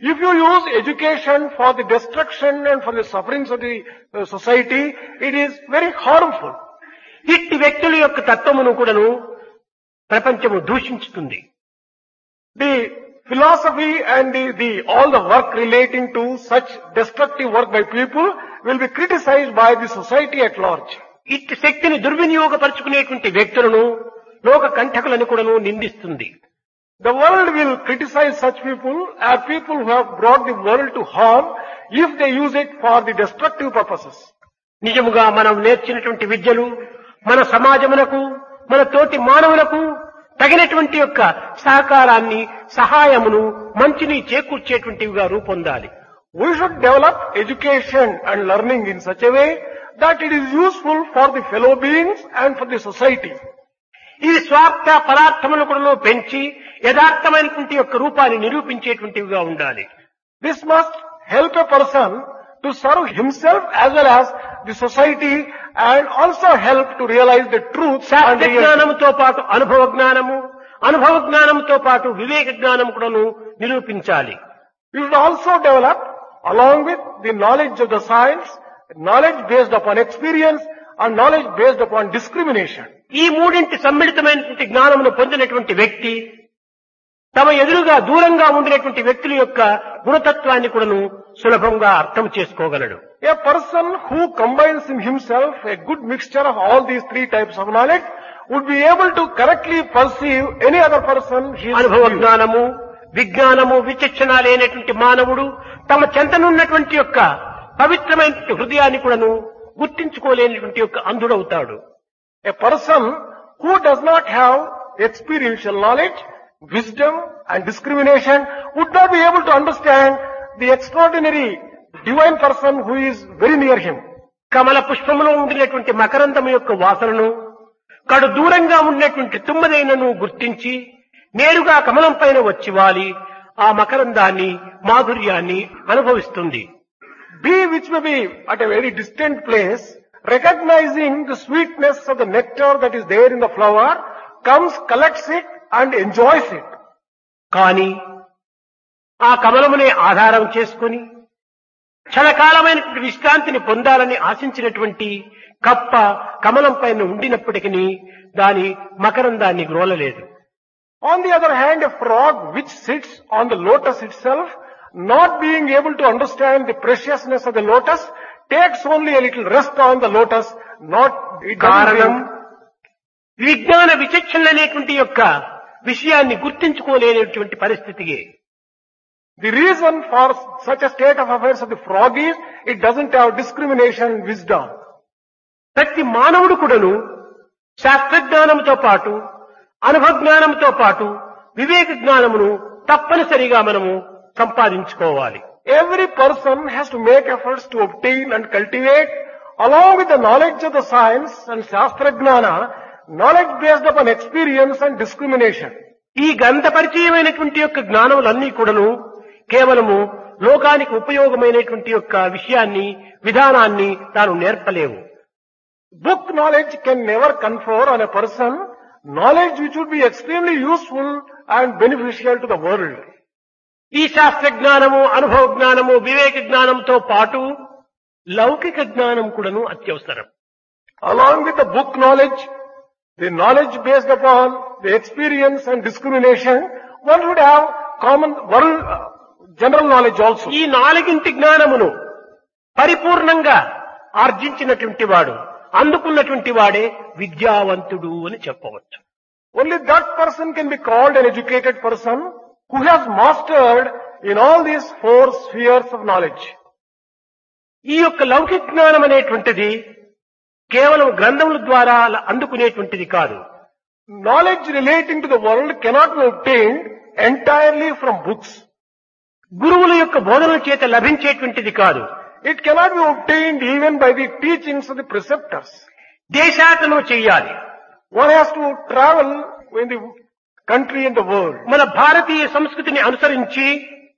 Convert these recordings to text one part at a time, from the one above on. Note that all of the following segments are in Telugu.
If you use education for the destruction and for the sufferings of the uh, society, it is very harmful. ఇట్టి వ్యక్తుల యొక్క తత్వమును కూడాను ప్రపంచము దూషించుతుంది The philosophy and the, the, all the work relating to such destructive work by people will be criticized by the society at large. ఇట్టి శక్తిని దుర్వినియోగపరుచుకునేటువంటి వ్యక్తులను లోక కంఠకులను కూడాను నిందిస్తుంది The world will criticize such people as people who have brought the world to harm if they use it for the destructive purposes. నిజముగా మనం నేర్చినటువంటి విద్యలు మన సమాజమునకు మన తోటి మానవులకు తగినటువంటి యొక్క సహకారాన్ని సహాయమును మంచిని చేకూర్చేటువంటివిగా రూపొందాలి We should develop education and learning in such a way that it is useful for the fellow beings and for the society. ఇది స్వార్థ పదార్థములు కూడా పెంచి యథార్థమైనటువంటి యొక్క రూపాన్ని నిరూపించేటువంటివిగా ఉండాలి This must help a person to serve himself as well as the society and also help to realize the truth and శాస్త్ర reality. జ్ఞానముతో పాటు అనుభవ జ్ఞానము అనుభవ జ్ఞానంతో పాటు వివేక జ్ఞానం కూడాను నిరూపించాలి You should also develop, along with the knowledge of the science, knowledge based upon experience and knowledge based upon discrimination. ఈ మూడింటి సమ్మిళితమైనటువంటి జ్ఞానమును పొందినటువంటి వ్యక్తి తమ ఎదురుగా దూరంగా ఉండినటువంటి వ్యక్తుల యొక్క గుణతత్వాన్ని కూడాను సులభంగా అర్థం చేసుకోగలడు A person who combines in himself a good mixture of all these three types of knowledge would be able to correctly perceive any other person he is అనుభవ with. జ్ఞానము విజ్ఞానము విచక్షణ లేనటువంటి మానవుడు తమ చెంతనున్నటువంటి యొక్క పవిత్రమైనటువంటి హృదయాన్ని కూడాను గుర్తించుకోలేనటువంటి యొక్క అంధుడవుతాడు A person who does not have experiential knowledge, wisdom and discrimination would not be able to understand the extraordinary divine person who is very near him. కమల పుష్పములో ఉండినటువంటి మకరందము యొక్క వాసనను కడు దూరంగా ఉన్నటువంటి తుమ్మదైనను గుర్తించి నేరుగా కమలం పైన వచ్చి వాలి ఆ మకరందాన్ని మాధుర్యాన్ని అనుభవిస్తుంది Bee which may be at a very distant place, recognizing the sweetness of the nectar that is there in the flower, comes, collects it and enjoys it. కాని ఆ కమలమునే ఆధారం చేసుకుని క్షణకాలమైనటువంటి విశ్రాంతిని పొందాలని ఆశించినటువంటి కప్ప కమలం పైన ఉండినప్పటికీ దాని మకరందాన్ని గ్రోలలేదు On the other hand, a frog which sits on the lotus itself, not being able to understand the preciousness of the lotus, takes only a little rest on the lotus, not, it doesn't కారణం bring- విజ్ఞాన విచక్షణ అనేటువంటి యొక్క విషయాన్ని గుర్తించుకోలేనటువంటి పరిస్థితియే The reason for such a state of affairs of the frog is, it doesn't have discrimination, wisdom. ప్రతి మానవుడు కూడాను శాస్త్రజ్ఞానంతో పాటు అనుభవ జ్ఞానంతో పాటు వివేక జ్ఞానమును తప్పనిసరిగా మనము సంపాదించుకోవాలి Every person has to make efforts to obtain and cultivate, along with the knowledge of the science and Shastra Gnana, knowledge based upon experience and discrimination. ఈ గ్రంథ పరిచయమైనటువంటి యొక్క జ్ఞానములన్నీ కూడాను కేవలము లోకానికి ఉపయోగమైనటువంటి యొక్క విషయాన్ని విధానాన్ని తాను నేర్పలేవు Book knowledge can never confer on a person knowledge which would be extremely useful and beneficial to the world. ఈ శాస్త్ర జ్ఞానము అనుభవ జ్ఞానము వివేక జ్ఞానంతో పాటు లౌకిక జ్ఞానం కూడాను అత్యవసరం Along with the book knowledge, the knowledge based upon the experience and discrimination, one would have common world, uh, general knowledge also. ఈ నాలుగింటి జ్ఞానమును పరిపూర్ణంగా ఆర్జించినటువంటి వాడు అందుకున్నటువంటి వాడే విద్యావంతుడు అని చెప్పవచ్చు Only that person can be called an educated person who has mastered in all these four spheres of knowledge. ఈ యొక్క లౌకిక జ్ఞానం అనేటువంటిది కేవలం గ్రంథముల ద్వారా అందుకునేటువంటిది కాదు Knowledge relating to the world cannot be obtained entirely from books. గురువుల యొక్క బోధనల చేత లభించేటువంటిది కాదు It cannot be obtained even by the teachings of the preceptors. దేశాటనం చెయ్యాలి One has to travel in the country and the world. మన భారతీయ సంస్కృతిని అనుసరించి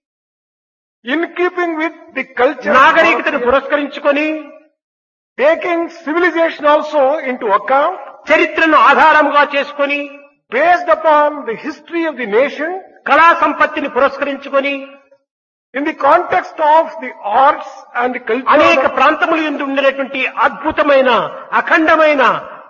In keeping with the culture, నాగరికతను పురస్కరించుకొని taking civilization also into account, చరిత్రను ఆధారముగా చేసుకొని based upon the history of the nation, కళా సంపత్తిని పురస్కరించుకొని In the context of the arts and the culture, అనేక ప్రాంతములు ఎందు ఉండేటువంటి అద్భుతమైన అఖండమైన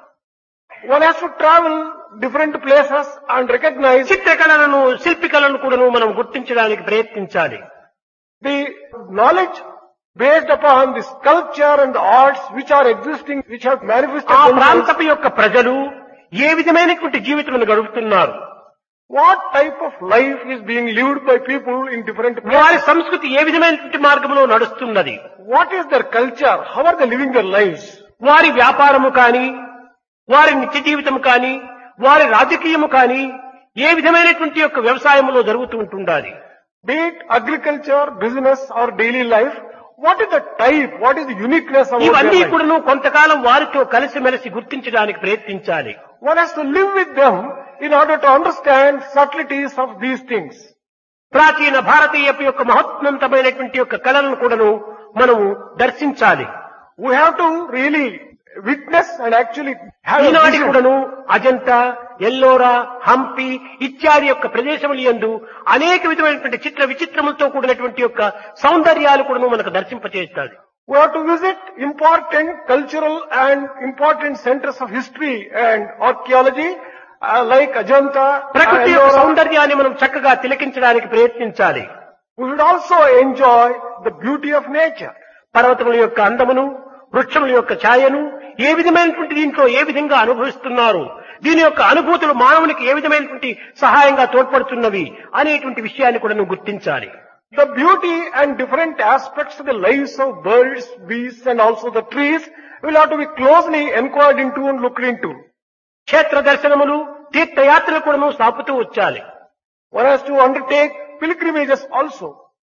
one has to travel different places and recognize చిత్రకళలను శిల్పికళను కూడాను మనం గుర్తించడానికి ప్రయత్నించాలి the knowledge based upon the sculpture and the arts which are existing, which have manifested ఆ themselves. ప్రాంతపు యొక్క ప్రజలు ఏ విధమైనటువంటి జీవితమును గడుపుతున్నారు What type of life is being lived by people in different వారి places? సంస్కృతి ఏ విధమైనటువంటి మార్గంలో నడుస్తున్నది What is their culture? How are they living their lives? వారి వ్యాపారము కానీ వారి నిత్య జీవితం కానీ వారి రాజకీయము కానీ ఏ విధమైనటువంటి యొక్క వ్యవసాయంలో జరుగుతూ ఉంటుండాలి Be it agriculture, business or daily life, what is the type? What is the uniqueness of ఇవన్నీ their life? కూడాను కొంతకాలం వారితో కలిసిమెలిసి గుర్తించడానికి ప్రయత్నించాలి One has to live with them in order to understand subtleties of these things. ప్రాచీన భారతీయ యొక్క మహోన్నతమైనటువంటి యొక్క కళలను కూడాను మనము దర్శించాలి We have to really witness and actually have a ఈనాటి vision. కూడాను అజంతా ఎల్లోరా హంపి ఇత్యాది యొక్క ప్రదేశములు యందు అనేక విధమైనటువంటి చిత్ర విచిత్రములతో కూడినటువంటి యొక్క సౌందర్యాలు కూడాను మనకు దర్శింపచేస్తాయి We have to visit important cultural and important centers of history and archaeology uh, like Ajanta, ప్రకృతి యొక్క Ellora. సౌందర్యాన్ని మనం చక్కగా తిలకించడానికి ప్రయత్నించాలి We should also enjoy the beauty of nature. పర్వతముల యొక్క అందమును వృక్షముల యొక్క ఛాయను ఏ విధమైనటువంటి దీంట్లో ఏ విధంగా అనుభవిస్తున్నారు దీని యొక్క అనుభూతులు మానవునికి ఏ విధమైనటువంటి సహాయంగా తోడ్పడుతున్నవి అనేటువంటి విషయాన్ని కూడా నువ్వు గుర్తించాలి The beauty and different aspects of the lives of birds, beasts and also the trees will have to be closely inquired into and looked into. క్షేత్ర దర్శనములు తీర్థయాత్రలు కూడా సాపుతూ వచ్చాలి One has to undertake pilgrimages also.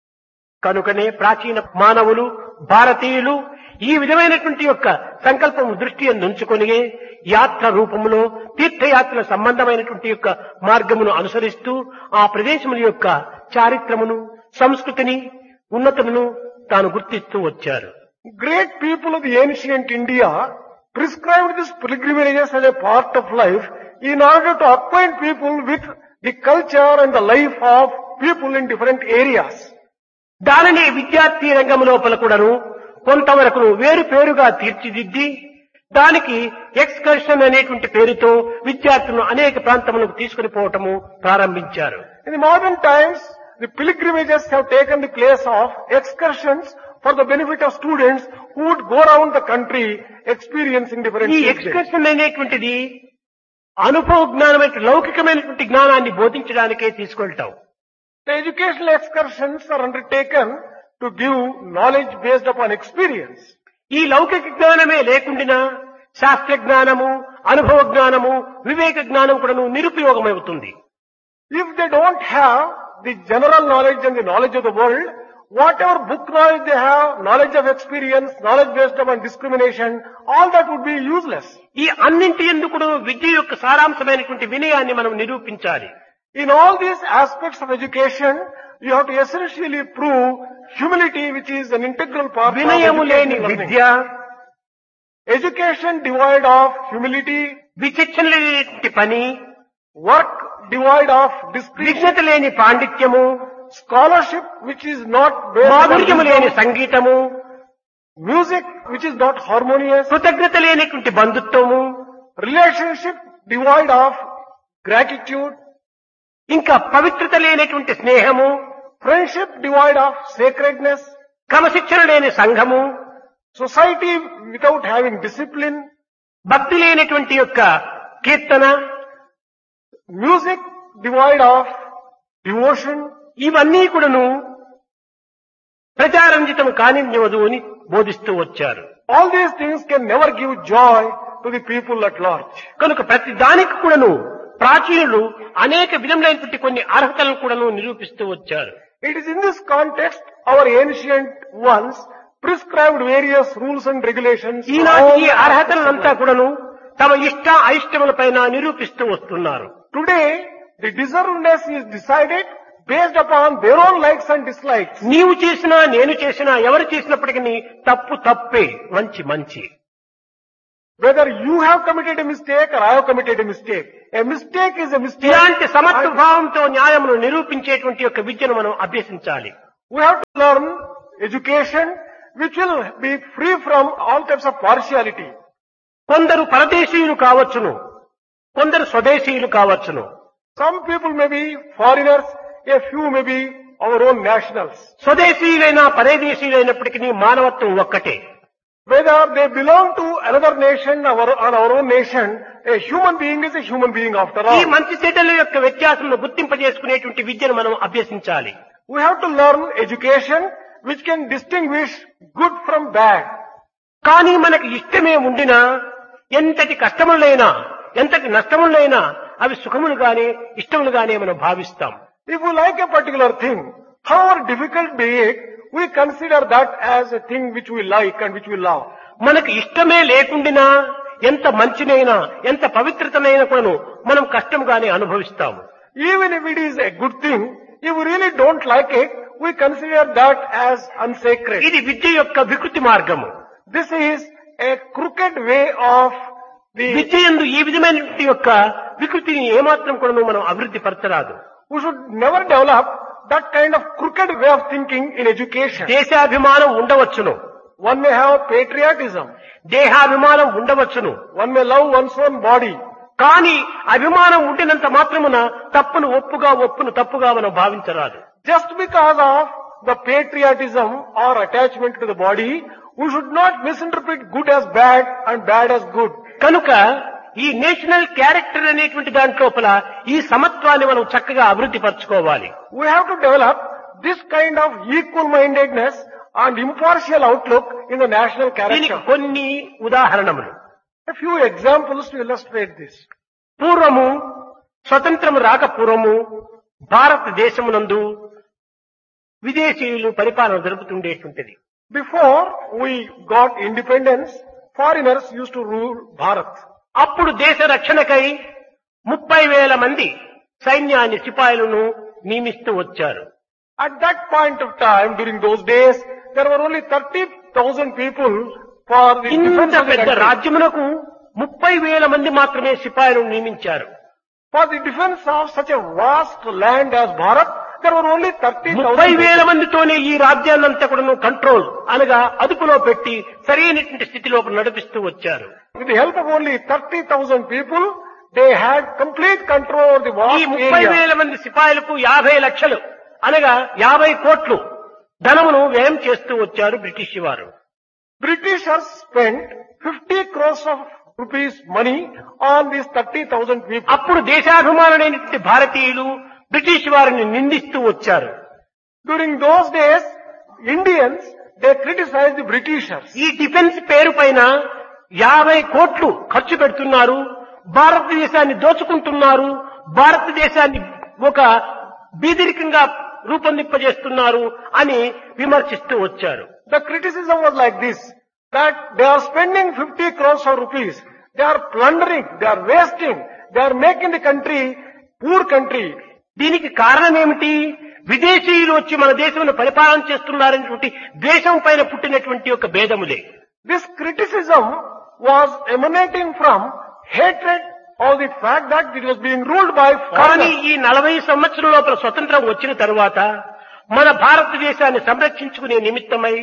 కనుకనే ప్రాచీన మానవులు భారతీయులు ఈ విధమైనటువంటి యొక్క సంకల్పం దృష్టి ఉంచుకొని యాత్ర రూపములో తీర్థయాత్రల సంబంధమైనటువంటి యొక్క మార్గమును అనుసరిస్తూ ఆ ప్రదేశముల యొక్క చారిత్రమును సంస్కృతిని ఉన్నతమును తాను గుర్తిస్తూ వచ్చారు Great people of the ancient India prescribed these pilgrimages as a part of life in order to acquaint people with the culture and the life of people in different areas. దానిని విద్యార్థి రంగం లోపల కూడాను కొంతవరకు వేరు పేరుగా తీర్చిదిద్ది దానికి ఎక్స్కర్షన్ అనేటువంటి పేరుతో విద్యార్థులను అనేక ప్రాంతములకు తీసుకుని పోవటము ప్రారంభించారు In the modern times, the pilgrimages have taken the place of excursions for the benefit of students who would go around the country experiencing different ఈ things. ఎక్స్కర్షన్ అనేటువంటిది అనుభవ జ్ఞానమైన లౌకికమైనటువంటి జ్ఞానాన్ని బోధించడానికే తీసుకెళ్తాం The educational excursions are undertaken to give knowledge based upon experience. ఈ లౌకిక జ్ఞానమే లేకుండా శాస్త్ర జ్ఞానము అనుభవ జ్ఞానము వివేక జ్ఞానం కూడా నిరుపయోగమవుతుంది If they don't have the general knowledge and the knowledge of the world, whatever book knowledge they have, knowledge of experience, knowledge based upon discrimination, all that would be useless. ఈ అన్నింటి ఎందుకు విద్య యొక్క సారాంశమైనటువంటి వినయాన్ని మనం నిరూపించాలి In all these aspects of education, you have to essentially prove humility which is an integral part of వినయము లేని educational learning. Vidya Education devoid of humility, విచక్షణ లేనటువంటి పని work devoid of discretion, విఘ్నత లేని పాండిత్యము scholarship which is not based on మాధుర్యము లేని wisdom, సంగీతము music which is not harmonious, కృతజ్ఞత లేనటువంటి బంధుత్వము relationship devoid of gratitude, ఇంకా పవిత్రత లేనటువంటి స్నేహము friendship devoid of sacredness, క్రమశిక్షణ లేని సంఘము society without having discipline, భక్తి లేనటువంటి యొక్క కీర్తన music devoid of devotion, ఇవన్నీ కూడాను ప్రచారంజితం కానివ్వదు అని బోధిస్తూ వచ్చారు all these things can never give joy to the people at large. కనుక ప్రతి దానికి కూడాను ప్రాచీనులు అనేక విధములైనటువంటి కొన్ని అర్హతలను కూడాను నిరూపిస్తూ వచ్చారు It is in this context our ancient ones prescribed various rules and regulations. for ఈనాటి all ఈ aspects of అర్హతలంతా life. కూడాను తమ ఇష్ట అయిష్టముల పైన నిరూపిస్తూ వస్తున్నారు Today, the deservedness is decided based upon their own likes and dislikes. నీవు చేసినా నేను చేసినా ఎవరు చేసినప్పటికీ తప్పు తప్పే మంచి మంచి Whether you have committed a mistake or I have committed a mistake. A mistake is a mistake. ఇలాంటి సమత్వ And భావంతో న్యాయమును నిరూపించేటువంటి యొక్క విద్యను మనం అభ్యసించాలి We have to learn education which will be free from all types of partiality. కొందరు పరదేశీయులు కావచ్చును కొందరు స్వదేశీయులు కావచ్చును Some people may be foreigners, a few may be our own nationals. స్వదేశీయులైన పరదేశీయులైనప్పటికీ మానవత్వం ఒక్కటే Whether they belong to another nation or, or our own nation, a human being is a human being after ఈ all. మంచి చెడ్డల యొక్క వ్యత్యాసంలో గుర్తింపజేసుకునేటువంటి విద్యను మనం అభ్యసించాలి We have to learn education which can distinguish good from bad. కానీ మనకి ఇష్టమే ఉండినా ఎంతటి కష్టములైనా ఎంతటి నష్టములైనా అవి సుఖములుగానే ఇష్టములుగానే మనం భావిస్తాం If we like a particular thing, however difficult be it, we consider that as a thing which we like and which we love. మనకు ఇష్టమే లేకుండినా ఎంత మంచినైనా ఎంత పవిత్రతనైనా కూడాను మనం కష్టంగానే అనుభవిస్తాము Even if it is a good thing, if we really don't like it, we consider that as unsacred. ఇది విద్య యొక్క వికృతి మార్గము This is a crooked way of the, విద్య ఎందు ఈ విధమైన యొక్క వికృతిని ఏమాత్రం కూడా మనం అభివృద్ధి పరచరాదు we should never develop that kind of crooked way of thinking in education. దేశాభిమానం ఉండవచ్చును One may have patriotism. దేహాభిమానం ఉండవచ్చును One may love one's own body. కానీ అభిమానం ఉండినంత మాత్రమున తప్పును ఒప్పుగా ఒప్పును తప్పుగా మనం భావించరాదు Just because of the patriotism or attachment to the body, we should not misinterpret good as bad and bad as good. కనుక ఈ నేషనల్ క్యారెక్టర్ అనేటువంటి దాంట్లోపల ఈ సమత్వాన్ని మనం చక్కగా అభివృద్ధి పరచుకోవాలి We have to develop this kind of equal-mindedness and impartial outlook in the national దీనికి character. కొన్ని ఉదాహరణములు A few examples to illustrate this. పూర్వము స్వతంత్రము రాక పూర్వము భారతదేశమునందు విదేశీయులు పరిపాలన జరుపుతుండేటువంటిది Before we got independence, foreigners used to rule Bharat. అప్పుడు దేశ రక్షణకై ముప్పై వేల మంది సైన్యాన్ని సిపాయిలను నియమిస్తూ వచ్చారు At that point of time, during those days, there were only 30,000 people for the defense ఇంత of the పెద్ద country. రాజ్యమునకు ముప్పై వేల మంది మాత్రమే సిపాయిలను నియమించారు For the defense of such a vast land as Bharat, there were only 30,000 ముప్పై వేల people. మందితోనే ఈ రాజ్యాన్నంతా కూడా కంట్రోల్ అనగా అదుపులో పెట్టి సరైనటువంటి స్థితిలో నడిపిస్తూ వచ్చారు With the help of only 30,000 people, they had complete control over the ఈ vast ముప్పై area. వేల మంది సిపాయిలకు యాభై లక్షలు అనగా యాభై కోట్లు ధనమును వ్యయం చేస్తూ వచ్చారు బ్రిటిష్ వారు Britishers spent 50 crores of rupees money on these 30,000 people. అప్పుడు దేశాభిమానులైనటువంటి భారతీయులు బ్రిటిష్ వారిని నిందిస్తూ వచ్చారు During those days, Indians, they criticized the Britishers. ఈ డిఫెన్స్ పేరు పైన యాభై కోట్లు ఖర్చు పెడుతున్నారు భారతదేశాన్ని దోచుకుంటున్నారు భారతదేశాన్ని ఒక బీదరికంగా రూపొందింపజేస్తున్నారు అని విమర్శిస్తూ వచ్చారు The criticism was like this, that they are spending 50 crores of rupees, they are plundering, they are wasting, they are making the country poor country. దీనికి కారణం ఏమిటి విదేశీయులు వచ్చి మన దేశంలో పరిపాలన చేస్తున్నారనేటువంటి ద్వేషం పైన పుట్టినటువంటి ఒక భేదములే This criticism was emanating from hatred of the fact that it was being ruled by కానీ foreigners. ఈ నలభై సంవత్సరం లోపల స్వతంత్రం వచ్చిన తరువాత మన భారతదేశాన్ని సంరక్షించుకునే నిమిత్తమై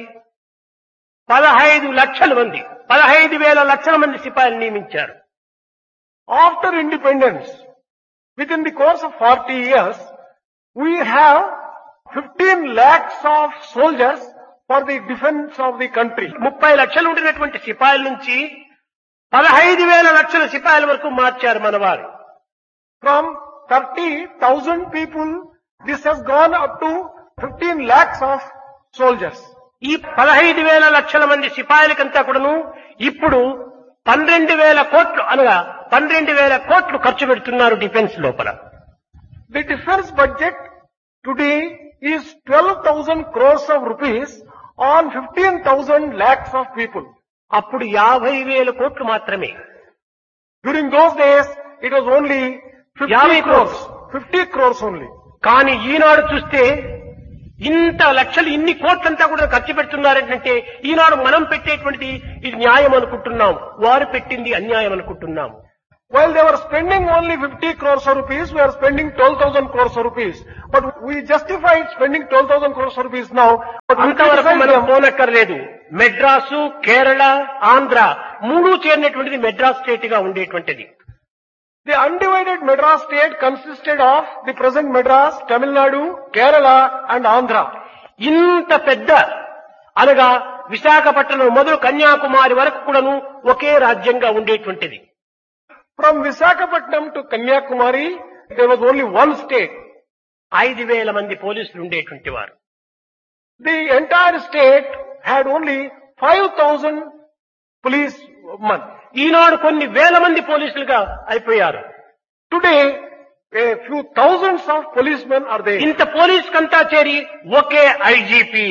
పదహైదు లక్షల మంది పదహైదు వేల లక్షల మంది సిపాయిలు నియమించారు After independence, within the course of 40 years, we have 15 lakhs of soldiers for the defense of the country. ముప్పై లక్షలు ఉండినటువంటి సిపాయిల నుంచి పదహైదు వేల లక్షల సిపాయిల వరకు మార్చారు మన వారు From 30,000 people, this has gone up to 15 lakhs of soldiers. ఈ పదహైదు వేల లక్షల మంది సిపాయిలకంతా కూడాను ఇప్పుడు పన్నెండు వేల కోట్లు అనగా పన్నెండు వేల కోట్లు ఖర్చు పెడుతున్నారు డిఫెన్స్ లోపల The defense budget today is 12,000 crores of rupees on 15,000 lakhs of people. అప్పుడు యాభై వేల కోట్లు మాత్రమే During those days, it was only 50 50 crores. 50 crores only. కానీ ఈనాడు చూస్తే ఇంత లక్షలు ఇన్ని కోట్లంతా కూడా ఖర్చు పెడుతున్నారంటే ఈనాడు మనం పెట్టేటువంటిది ఇది న్యాయం అనుకుంటున్నాం వారు పెట్టింది అన్యాయం అనుకుంటున్నాం While they were spending only 50 crores of rupees, we are spending 12,000 crores of rupees. But we justified spending 12,000 crores of rupees now. But we అంతవరకు criticize మనం them. పోనక్కర్లేదు మెడ్రాసు కేరళ ఆంధ్ర మూడు చేరినటువంటిది మెడ్రాస్ స్టేట్ గా ఉండేటువంటిది The undivided Madras state consisted of the present Madras, Tamil Nadu, Kerala and Andhra. ఇంత పెద్ద అనగా విశాఖపట్నం మొదలు కన్యాకుమారి వరకు కూడాను ఒకే రాజ్యంగా ఉండేటువంటిది From Visakhapatnam to Kanyakumari, there was only one state. ఐదు వేల మంది పోలీసులు ఉండేటువంటి వారు The entire state had only 5,000 policemen. ఈనాడు కొన్ని వేల మంది పోలీసులుగా అయిపోయారు Today, a few thousands of policemen are there. ఇంత పోలీస్ కంతా చేరి ఒకే IGP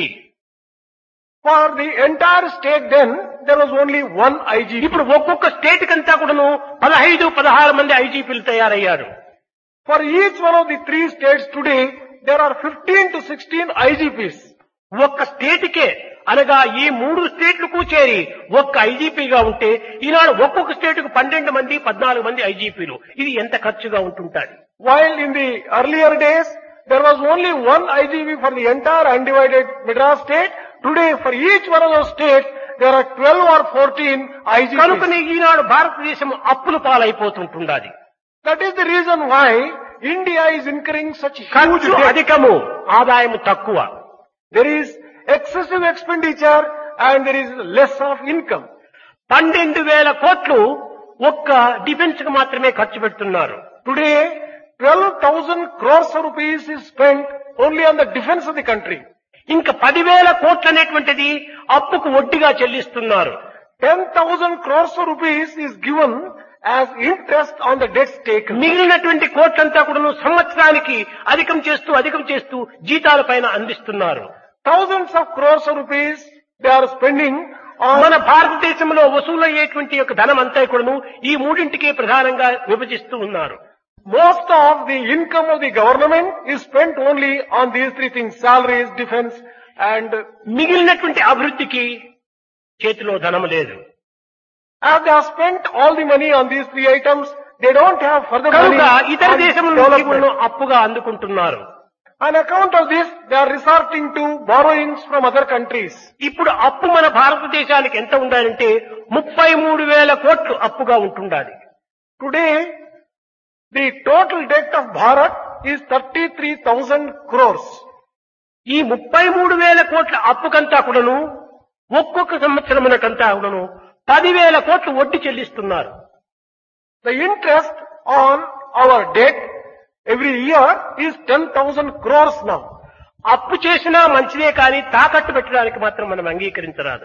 For the entire state then, there was only one IGP. ఇప్పుడు ఒక్కొక్క స్టేట్ కంతా కూడాను పదహైదు పదహారు మంది ఐజీపీలు తయారయ్యారు For each one of the three states today, there are 15 to 16 IGPs. ఒక్క స్టేట్కే అనగా ఈ మూడు స్టేట్లకు చేరి ఒక్క ఐజీపీగా ఉంటే ఈనాడు ఒక్కొక్క స్టేట్కు పన్నెండు మంది పద్నాలుగు మంది ఐజీపీలు ఇది ఎంత ఖర్చుగా ఉంటుంటాది While in the earlier days, there was only one IGP for the entire undivided Madras state. Today, for each one of those states, there are 12 or 14 కనుకనే IGPs. ఈనాడు భారతదేశం అప్పుల పాలైపోతుంటున్నది That is the reason why India is incurring such huge ఖర్చు debt. అధికము ఆదాయం తక్కువ There is excessive expenditure and there is less of income. పన్నెండు వేల కోట్లు ఒక్క డిఫెన్స్ కు మాత్రమే ఖర్చు పెడుతున్నారు Today, 12,000 crores of rupees is spent only on the defense of the country. ఇంకా పదివేల కోట్లు అనేటువంటిది అప్పుకు వడ్డీగా చెల్లిస్తున్నారు 10,000 crores of rupees is given as interest on the debts taken. మిగిలినటువంటి కోట్లంతా కూడా సంవత్సరానికి అధికం చేస్తూ అధికం చేస్తూ జీతాల పైన అందిస్తున్నారు Thousands of crores of rupees they are spending మన on భారతదేశంలో వసూలయ్యేటువంటి యొక్క ధనం అంతా కూడాను ఈ మూడింటికే ప్రధానంగా విభజిస్తూ ఉన్నారు most of the income of the government is spent only on these three things, salaries, defense and మిగిలినటువంటి అభివృద్ధికి చేతిలో ధనం లేదు as they have spent all the money on these three items, they don't have further money కనుక ఇతర on దేశముల నుంచి development. కూడాను అప్పుగా అందుకుంటున్నారు On account of this, they are resorting to borrowings from other countries. ఇప్పుడు అప్పు మన భారతదేశానికి ఎంత ఉండాలంటే ముప్పై మూడు వేల కోట్లు అప్పుగా ఉంటుండాలి Today, the total debt of Bharat is 33,000 crores. ఈ ముప్పై మూడు వేల కోట్ల అప్పుకంతా కూడాను ఒక్కొక్క సంవత్సరమునకంతా కూడాను పదివేల కోట్లు వడ్డీ చెల్లిస్తున్నారు The interest on our debt every year is 10,000 crores now. అప్పు చేసినా మంచిదే కానీ తాకట్టు పెట్టడానికి మాత్రం మనం అంగీకరించరాదు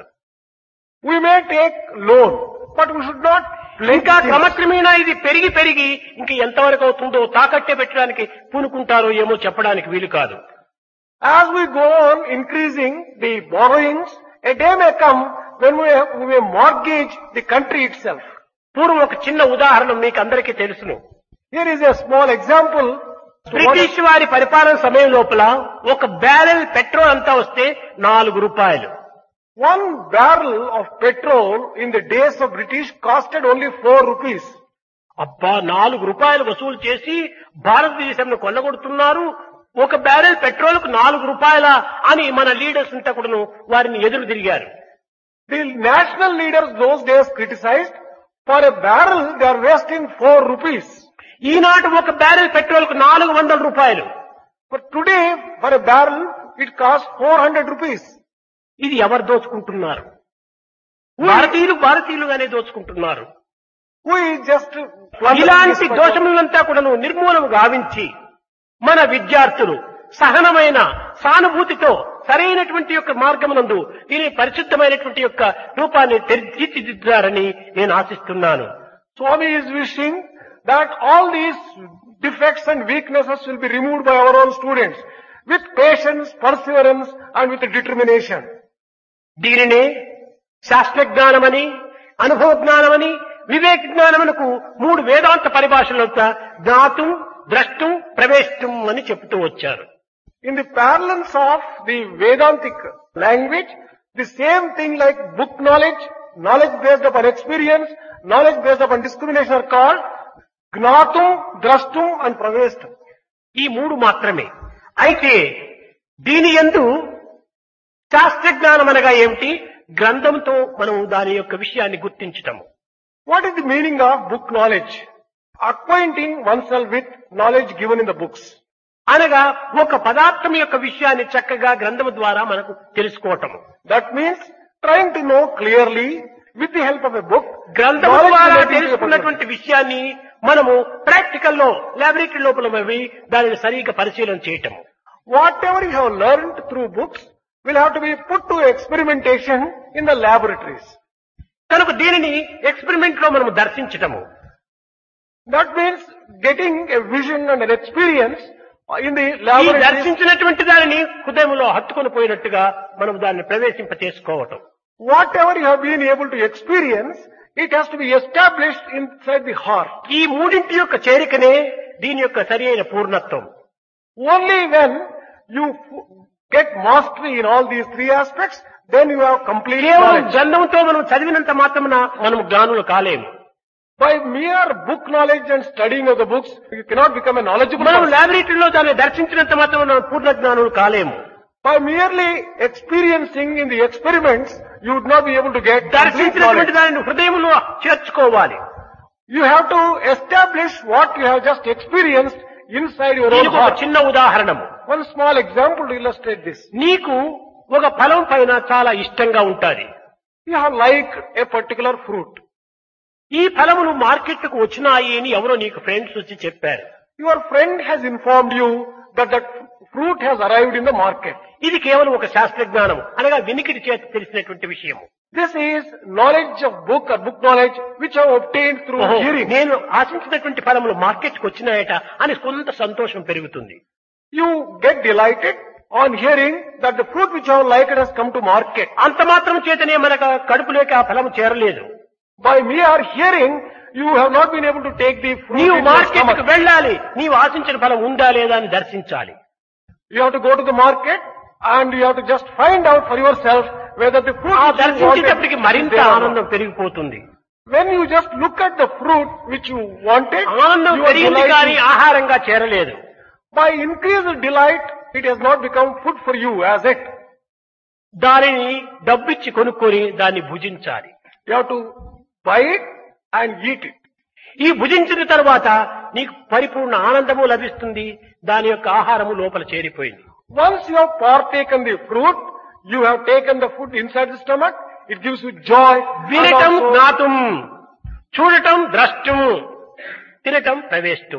We may take loan, but we should not pledge ఇంకా things. క్రమక్రమేణా ఇది పెరిగి పెరిగి ఇంకా ఎంతవరకు అవుతుందో తాకట్టే పెట్టడానికి పూనుకుంటారో ఏమో చెప్పడానికి వీలు కాదు As we go on increasing the borrowings, a day may come when we, we may mortgage the country itself. పూర్వం ఒక చిన్న ఉదాహరణ మీకు అందరికీ తెలుసును Here is a small example. to what- British వారి పరిపాలన సమయం లోపల ఒక బ్యారెల్ పెట్రోల్ అంతా వస్తే నాలుగు రూపాయలు One barrel of petrol in the days of British costed only four rupees. అబ్బా నాలుగు రూపాయలు వసూలు చేసి భారతదేశంలో కొల్లగొడుతున్నారు ఒక బ్యారెల్ పెట్రోల్ కు నాలుగు రూపాయల అని మన లీడర్స్ అంతా కూడాను వారిని ఎదురు తిరిగారు The national leaders those days criticized, for a barrel they are wasting four rupees. ఈనాడు ఒక బ్యారెల్ పెట్రోల్ కు నాలుగు వందల రూపాయలు But today, for a barrel, it costs 400 rupees. ఇది ఎవరు దోచుకుంటున్నారు భారతీయులు భారతీయులుగానే దోచుకుంటున్నారు We just plunder ఇలాంటి this petrol. దోషములంతా కూడాను నిర్మూలన గావించి మన విద్యార్థులు సహనమైన సానుభూతితో సరైనటువంటి యొక్క మార్గమునందు దీని పరిశుద్ధమైనటువంటి యొక్క రూపాన్ని తెరి- తీర్చిదిద్దారని నేను ఆశిస్తున్నాను Swami is wishing that all these defects and weaknesses will be removed by our own students with patience, perseverance and with determination. దీనినే శాస్త్ర జ్ఞానమని అనుభవ జ్ఞానమని వివేక జ్ఞానమునకు మూడు వేదాంత పరిభాషల జ్ఞాతం ద్రష్టం ప్రవేశం అని చెబుతూ వచ్చారు In the parlance of the Vedantic language, the same thing like book knowledge, knowledge based upon experience, knowledge based upon discrimination are called Gnatum, Drastum and Pravestum. ఈ మూడు మాత్రమే అయితే దీని ఎందు శాస్త్ర జ్ఞానం అనగా ఏమిటి గ్రంథంతో మనం దాని యొక్క విషయాన్ని గుర్తించటము What is the meaning of book knowledge? Acquainting oneself with knowledge given in the books. అనగా ఒక పదార్థం యొక్క విషయాన్ని చక్కగా గ్రంథము ద్వారా మనకు తెలుసుకోవటము That means trying to know clearly with the help of a book. గ్రంథం knowledge ద్వారా relating to a particular- తెలుసుకున్నటువంటి విషయాన్ని మనము ప్రాక్టికల్ లో లాబొరేటరీ లోపల పోయి దానిని సరిగ్గా పరిశీలన చేయటము Whatever you have learned through books will have to be put to experimentation in the laboratories. కనుక దీనిని ఎక్స్పెరిమెంట్ లో మనము దర్శించటము That means getting a vision and an experience in the ఈ laboratories. దర్శించినటువంటి దానిని హృదయంలో హత్తుకొని పోయినట్టుగా మనం దాన్ని ప్రవేశింప చేసుకోవటం Whatever you have been able to experience, it has to be established inside the heart. ఈ మూడింటి యొక్క చేరికనే దీని యొక్క సరి అయిన పూర్ణత్వం Only when you f- get mastery in all these three aspects, then you have complete కేవలం knowledge. గ్రంథంతో మనం చదివినంత మాత్రమున మనం జ్ఞానులు కాలేము By mere book knowledge and studying of the books, you cannot become a knowledgeable మనం person. లాబొరేటరీలో దాన్ని దర్శించినంత మాత్రం మనం పూర్ణ జ్ఞానులు కాలేము By merely experiencing in the experiments, you would not be able to get complete దర్శించినటువంటి knowledge. దానిని హృదయంలో చేర్చుకోవాలి You have to establish what you have just experienced inside your own దీనికి ఒక heart. చిన్న ఉదాహరణము One small example to illustrate this. నీకు ఒక ఫలం పైన చాలా ఇష్టంగా ఉంటాది You have liked a particular fruit. ఈ ఫలములు మార్కెట్కు వచ్చినాయి అని ఎవరో నీకు ఫ్రెండ్స్ వచ్చి చెప్పారు Your friend has informed you that that fruit has arrived in the market. ఇది కేవలం ఒక శాస్త్ర జ్ఞానం అనగా వినికిడి చేత తెలిసినటువంటి విషయము This is knowledge of book or book knowledge which I have obtained through ఓహో, hearing. నేను ఆశించినటువంటి ఫలములు మార్కెట్కి వచ్చినాయట అని కొంత సంతోషం పెరుగుతుంది You get delighted on hearing that the fruit which you have liked has come to market. అంత మాత్రం చేతనే మనకు కడుపులోకి ఆ ఫలం చేరలేదు By mere hearing, you have not been able to take the fruit నీవు into your మార్కెట్కు stomach. వెళ్ళాలి నీవు ఆశించిన ఫలం ఉందా లేదా అని దర్శించాలి You have to go to the market and you have to just find out for yourself whether the fruit ఆ which you దర్శించేటప్పటికి wanted is మరింత there or not. ఆనందం పెరిగిపోతుంది When you just look at the fruit which you wanted, ఆనందం you are పెరిగింది కానీ delighted. ఆహారంగా చేరలేదు By increased delight, it has not become food for you as it. దానిని డబ్బిచ్చి కొనుక్కొని దాన్ని భుజించాలి You have to buy it and eat it. ఈ భుజించిన తర్వాత నీకు పరిపూర్ణ ఆనందము లభిస్తుంది దాని యొక్క ఆహారము లోపల చేరిపోయింది Once you have partaken the fruit, you have taken the food inside the stomach, it gives you joy. and వినటం also- జ్ఞాతం చూడటం ద్రష్టం తినటం ప్రవేశం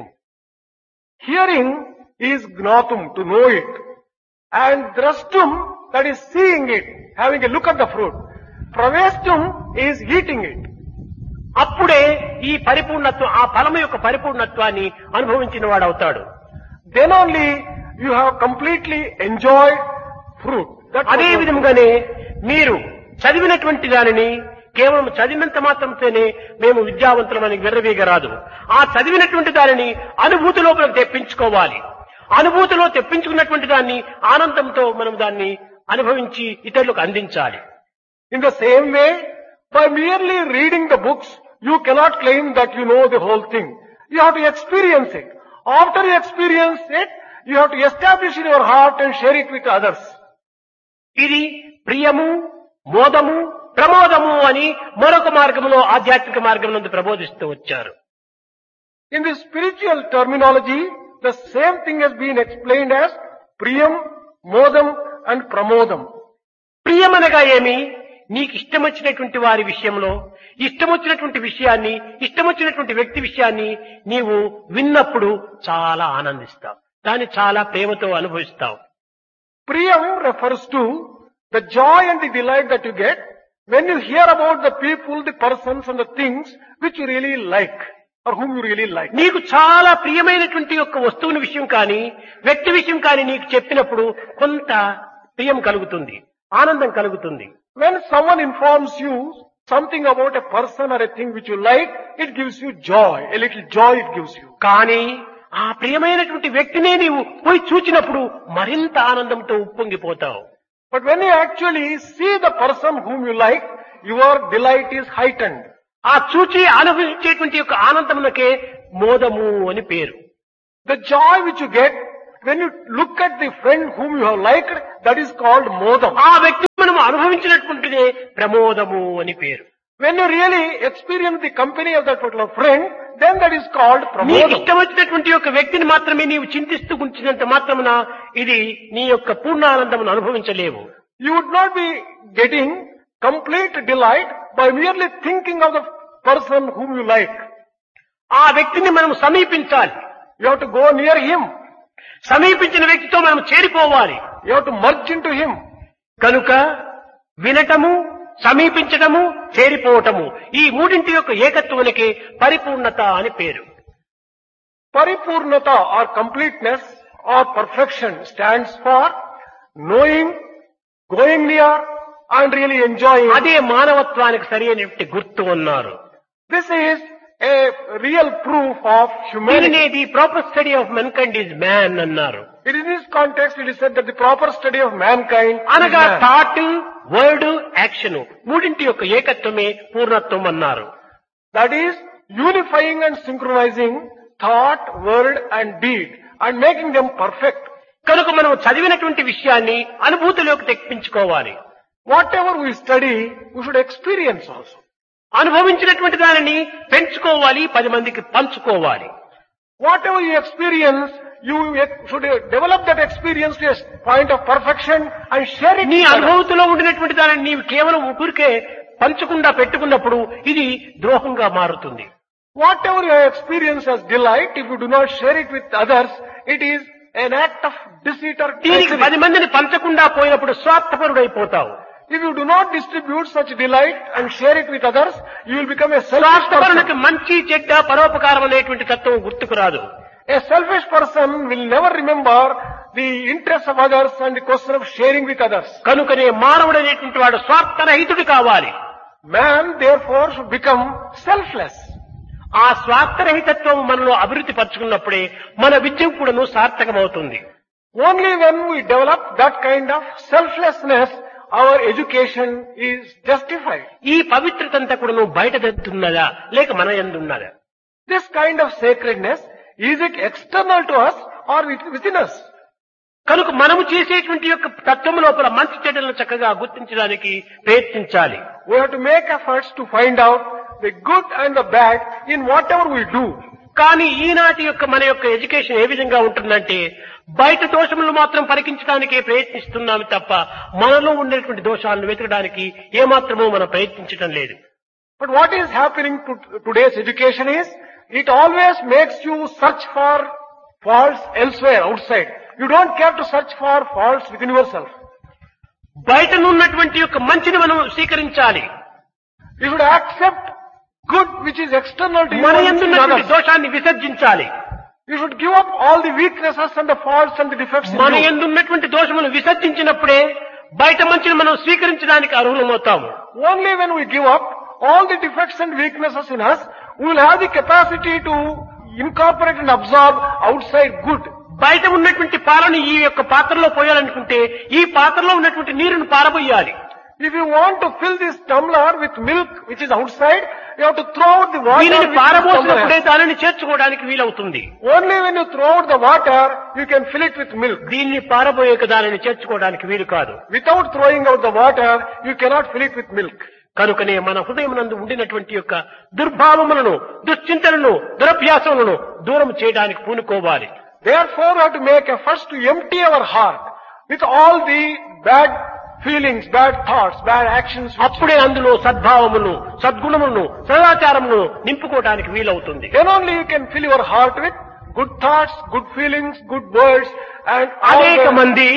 Hearing is gnatum, to know it. And drastum, that is seeing it, having a look at the fruit. Pravestum is eating it. అప్పుడే ఈ పరిపూర్ణత్వం ఆ ఫలము యొక్క పరిపూర్ణత్వాన్ని అనుభవించిన వాడు అవుతాడు Then only you have completely enjoyed fruit. That's అదే what- విధముగానే మీరు చదివినటువంటి దానిని కేవలం చదివినంత మాత్రంతోనే మేము విద్యావంతులమని విర్రవీగరాదు ఆ చదివినటువంటి దానిని అనుభూతి లోపల తెప్పించుకోవాలి అనుభూతిలో తెప్పించుకున్నటువంటి దాన్ని ఆనందంతో మనం దాన్ని అనుభవించి ఇతరులకు అందించాలి In the same way, by merely reading the books, you cannot claim that you know the whole thing. You have to experience it. After you experience it, you have to establish in your heart and share it with others. ఇది ప్రియము మోదము ప్రమోదము అని మరొక మార్గంలో ఆధ్యాత్మిక మార్గం నందు ప్రబోధిస్తూ వచ్చారు In the spiritual terminology, the same thing has been explained as priyam, modam and pramodam. ప్రియమనగా ఏమి నీకు ఇష్టం వచ్చినటువంటి వారి విషయంలో ఇష్టం వచ్చినటువంటి విషయాన్ని ఇష్టం వచ్చినటువంటి వ్యక్తి విషయాన్ని నీవు విన్నప్పుడు చాలా ఆనందిస్తావు దాన్ని చాలా ప్రేమతో అనుభవిస్తావు Priyam refers to the joy and the delight that you get when you hear about the people, the persons and the things which you really like or whom you really like. నీకు చాలా ప్రియమైనటువంటి యొక్క వస్తువుని విషయం కానీ వ్యక్తి విషయం కానీ నీకు చెప్పినప్పుడు కొంత ప్రియం కలుగుతుంది ఆనందం కలుగుతుంది When someone informs you something about a person or a thing which you like, it gives you joy. A little joy it gives you. కానీ ఆ ప్రియమైనటువంటి వ్యక్తినే నీవు పోయి చూచినప్పుడు మరింత ఆనందంతో ఉప్పొంగిపోతావు But when you actually see the person whom you like, your delight is heightened. ఆ చూచి అనుభవించేటువంటి యొక్క ఆనందమునకే మోదము అని పేరు The joy which you get when you look at the friend whom you have liked, that is called modam. ఆ వ్యక్తి మనం అనుభవించినటువంటిదే ప్రమోదము అని పేరు When you really experience the company of that particular friend, then that is called నీకు pramodam. ఇష్టం వచ్చినటువంటి యొక్క వ్యక్తిని మాత్రమే నీవు చింతిస్తూ ఉంచినంత మాత్రమున ఇది నీ యొక్క పూర్ణానందమును అనుభవించలేవు You would not be getting complete delight by merely thinking of the person whom you like. ఆ వ్యక్తిని మనం సమీపించాలి You have to go near him. సమీపించిన వ్యక్తితో మనం చేరిపోవాలి You have to merge into him. కనుక వినటము సమీపించటము చేరిపోవటము ఈ మూడింటి యొక్క ఏకత్వములకి పరిపూర్ణత అని పేరు Paripurnata or completeness or perfection stands for knowing, going near and really enjoying. అదే మానవత్వానికి సరి అయినటువంటి గుర్తు అన్నారు This is a real proof of humanity. దీనినే the proper study of mankind is man అన్నారు It is in this context it is said that the proper study of mankind is అనగా man. థాట్ వర్డ్ యాక్షన్ మూడింటి యొక్క ఏకత్వమే పూర్ణత్వం అన్నారు That is unifying and synchronizing thought, word and deed and making them perfect. కనుక మనం చదివినటువంటి విషయాన్ని అనుభూతిలోకి తెప్పించుకోవాలి Whatever we study, we should experience also. అనుభవించినటువంటి దానిని పెంచుకోవాలి పది మందికి పంచుకోవాలి Whatever you experience, you ex- should develop that experience to a point of perfection and share it నీ with others. అనుభూతిలో ఉండినటువంటి దానిని నీవు కేవలం ఊరికే పంచకుండా పెట్టుకున్నప్పుడు ఇది ద్రోహంగా మారుతుంది Whatever you have experienced as delight, if you do not share it with others, it is an act of deceit or దీనికి treachery. పది మందిని పంచకుండా పోయినప్పుడు స్వార్థపరుడైపోతావు If you do not distribute such delight and share it with others, you will become a selfish స్వార్థపరునికి person. మంచి చెడ్డ పరోపకారం అనేటువంటి తత్వం గుర్తుకు రాదు A selfish person will never remember the interests of others and the question of sharing with others. కనుకనే మానవుడు అనేటువంటి వాడు స్వార్థరహితుడు కావాలి Man therefore should become selfless. ఆ స్వార్థరహితత్వం మనలో అభివృద్ధి పరుచుకున్నప్పుడే మన విద్య కూడాను సార్థకమవుతుంది Only when we develop that kind of selflessness, our education is justified. ఈ పవిత్రత అంతా కూడాను బయట తెస్తున్నదా లేక మన ఎందున్నదా This kind of sacredness, is it external to us or with- within us? కనుక మనము చేసేటువంటి యొక్క తత్వం లోపల మంచి చెడ్డలను చక్కగా గుర్తించడానికి ప్రయత్నించాలి We have to make efforts to find out the good and the bad in whatever we do. కానీ ఈనాటి యొక్క మన యొక్క ఎడ్యుకేషన్ ఏ విధంగా ఉంటుందంటే బయట దోషములను మాత్రం పరికించడానికే ప్రయత్నిస్తున్నాము తప్ప మనలో ఉండేటువంటి దోషాలను వెతకడానికి ఏమాత్రమూ మనం ప్రయత్నించడం లేదు But what is happening to today's education is, it always makes you search for faults elsewhere, outside. You don't care to search for faults within yourself. బయటనున్నటువంటి యొక్క మంచిని మనం స్వీకరించాలి You should accept good which is external to you మన and which is in ఎందున్నటువంటి others. దోషాన్ని విసర్జించాలి You should give up all the weaknesses and the faults and the defects in మన you. ఎందున్నటువంటి దోషమును విసర్జించినప్పుడే బయట మంచిని మనం స్వీకరించడానికి అర్హులమవుతాము Only when we give up all the defects and weaknesses in us, we will have the capacity to incorporate and absorb outside good. బయట ఉన్నటువంటి పాలను ఈ యొక్క పాత్రలో పోయాలనుకుంటే ఈ పాత్రలో ఉన్నటువంటి నీరును పారబోయాలి If you want to fill this tumbler with milk which is outside, you have to throw out the water దీనిని which is పారబోసినప్పుడే tumbler. దానిని చేర్చుకోవడానికి వీలవుతుంది Only when you throw out the water, you can fill it with milk. దీన్ని పారబోయేక దానిని చేర్చుకోవడానికి వీలు కాదు Without throwing out the water, you cannot fill it with milk. కనుకనే మన హృదయం నందు ఉండినటువంటి యొక్క దుర్భావములను దుశ్చింతలను దురభ్యాసములను దూరం చేయడానికి పూనుకోవాలి Therefore, we have to make efforts to empty our heart with all the bad feelings, bad thoughts, bad actions. అప్పుడే అందులో సద్భావమును సద్గుణములను సదాచారమును నింపుకోవడానికి వీలవుతుంది Then only you can fill your heart with good thoughts, good feelings, good words, and all అనేక the- మంది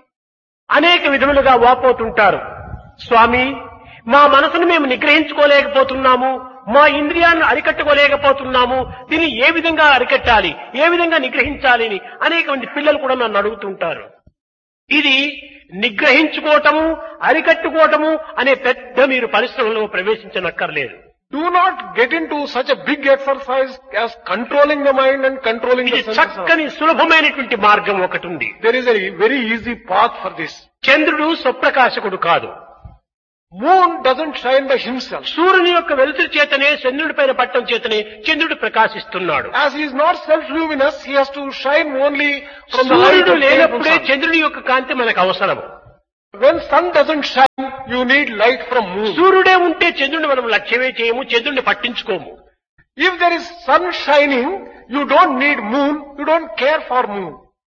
అనేక విధములుగా వాపోతుంటారు స్వామి మా మనసును మేము నిగ్రహించుకోలేకపోతున్నాము మా ఇంద్రియాలను అరికట్టుకోలేకపోతున్నాము దీన్ని ఏ విధంగా అరికట్టాలి ఏ విధంగా నిగ్రహించాలి అని అనేక మంది పిల్లలు కూడా నన్ను అడుగుతుంటారు ఇది నిగ్రహించుకోవటము అరికట్టుకోవటము అనే పెద్ద మీరు పరిశ్రమలో ప్రవేశించనక్కర్లేదు Do not get into such a big exercise as controlling the mind and controlling ఇది the senses. చక్కని సులభమైనటువంటి మార్గం ఒకటి ఉంది There is a very easy path for this. చంద్రుడు స్వప్రకాశకుడు కాదు Moon doesn't shine by himself. సూర్యుని యొక్క వెలుతురు చేతనే చంద్రుడి పైన పట్టం చేతనే చంద్రుడు ప్రకాశిస్తున్నాడు As he is not self-luminous, he has to shine only from the light సూర్యుడు of the లేనప్పుడే sun. చంద్రుడి యొక్క కాంతి మనకు అవసరం When sun doesn't shine, you need light from moon. సూర్యుడే ఉంటే చంద్రుడిని మనం లక్ష్యమే చేయము చంద్రుడిని పట్టించుకోము If there is sun shining, you don't need moon, you don't care for moon.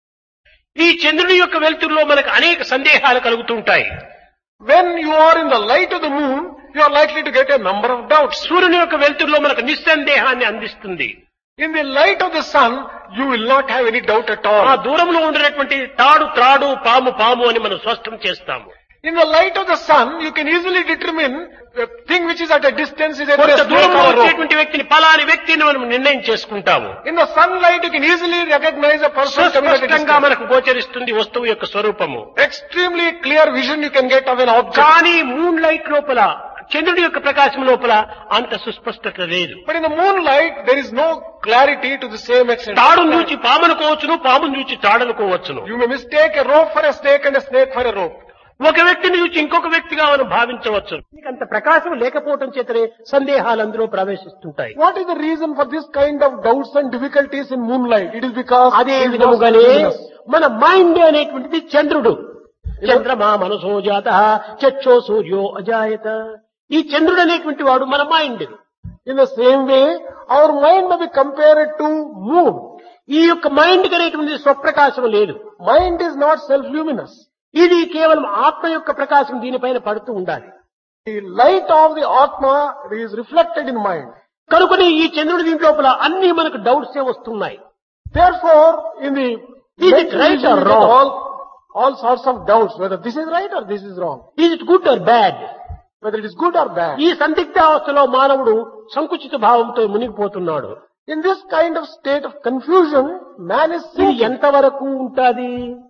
ఈ చంద్రుడి యొక్క వెలుతురులో మనకు అనేక సందేహాలు కలుగుతుంటాయి When you are in the light of the moon, you are likely to get a number of doubts. సూర్యుని యొక్క వెలుతురులో మనకు నిస్సందేహాన్ని అందిస్తుంది In the light of the sun, you will not have any doubt at ఆ all. దూరంలో ఉండినటువంటి తాడు త్రాడు పాము పాము అని మనం స్పష్టం చేస్తాము In the light of the sun, you can easily determine the thing which is at a distance is either కొంత a snake దూరంలో or a rope. వచ్చేటువంటి వ్యక్తిని పలాని వ్యక్తిని మనం నిర్ణయం చేసుకుంటాము In the sunlight, you can easily recognize a person coming at a సుస్పష్టంగా distance. మనకు గోచరిస్తుంది వస్తువు యొక్క స్వరూపము Extremely clear vision you can get of an object. కానీ మూన్ లైట్ లోపల చంద్రుడి యొక్క ప్రకాశం లోపల అంత సుస్పష్టత లేదు But in the moonlight, there is no clarity to the same extent. తాడును చూచి పామునుకోవచ్చును పామును చూచి తాడనుకోవచ్చును You may mistake a rope for a snake and a snake for a rope. ఒక వ్యక్తిని చూచి ఇంకొక వ్యక్తిగా మనం భావించవచ్చు అంత ప్రకాశం లేకపోవటం చేతనే సందేహాలు అందులో ప్రవేశిస్తుంటాయి What is the reason for this kind of doubts and difficulties in moonlight? It is because అదే it is not విధముగానే luminous. మన మైండ్ అనేటువంటిది చంద్రుడు చంద్రమా మనసో జాత చచ్చో సూర్యో అజాయత ఈ చంద్రుడు అనేటువంటి వాడు మన mind In the same way, our mind may be compared to moon. ఈ యొక్క మైండ్ అనేటువంటి స్వప్రకాశం లేదు Mind is not self-luminous. ఇది కేవలం ఆత్మ యొక్క ప్రకాశం దీనిపైన పడుతూ ఉండాలి The light of the Atma is reflected in mind. కనుకని ఈ చంద్రుడి దీంట్ లోపల అన్ని మనకు డౌట్స్ వస్తున్నాయి Therefore, in the Is it right mental or vision, wrong? All, all sorts of doubts, whether this is right or this is wrong, is it good or bad whether it is good or bad. ఈ సందిగ్ధావస్థలో మానవుడు సంకుచిత భావంతో మునిగిపోతున్నాడు In this kind of state of confusion, man is ఇది sinking. ఎంతవరకు ఉంటాది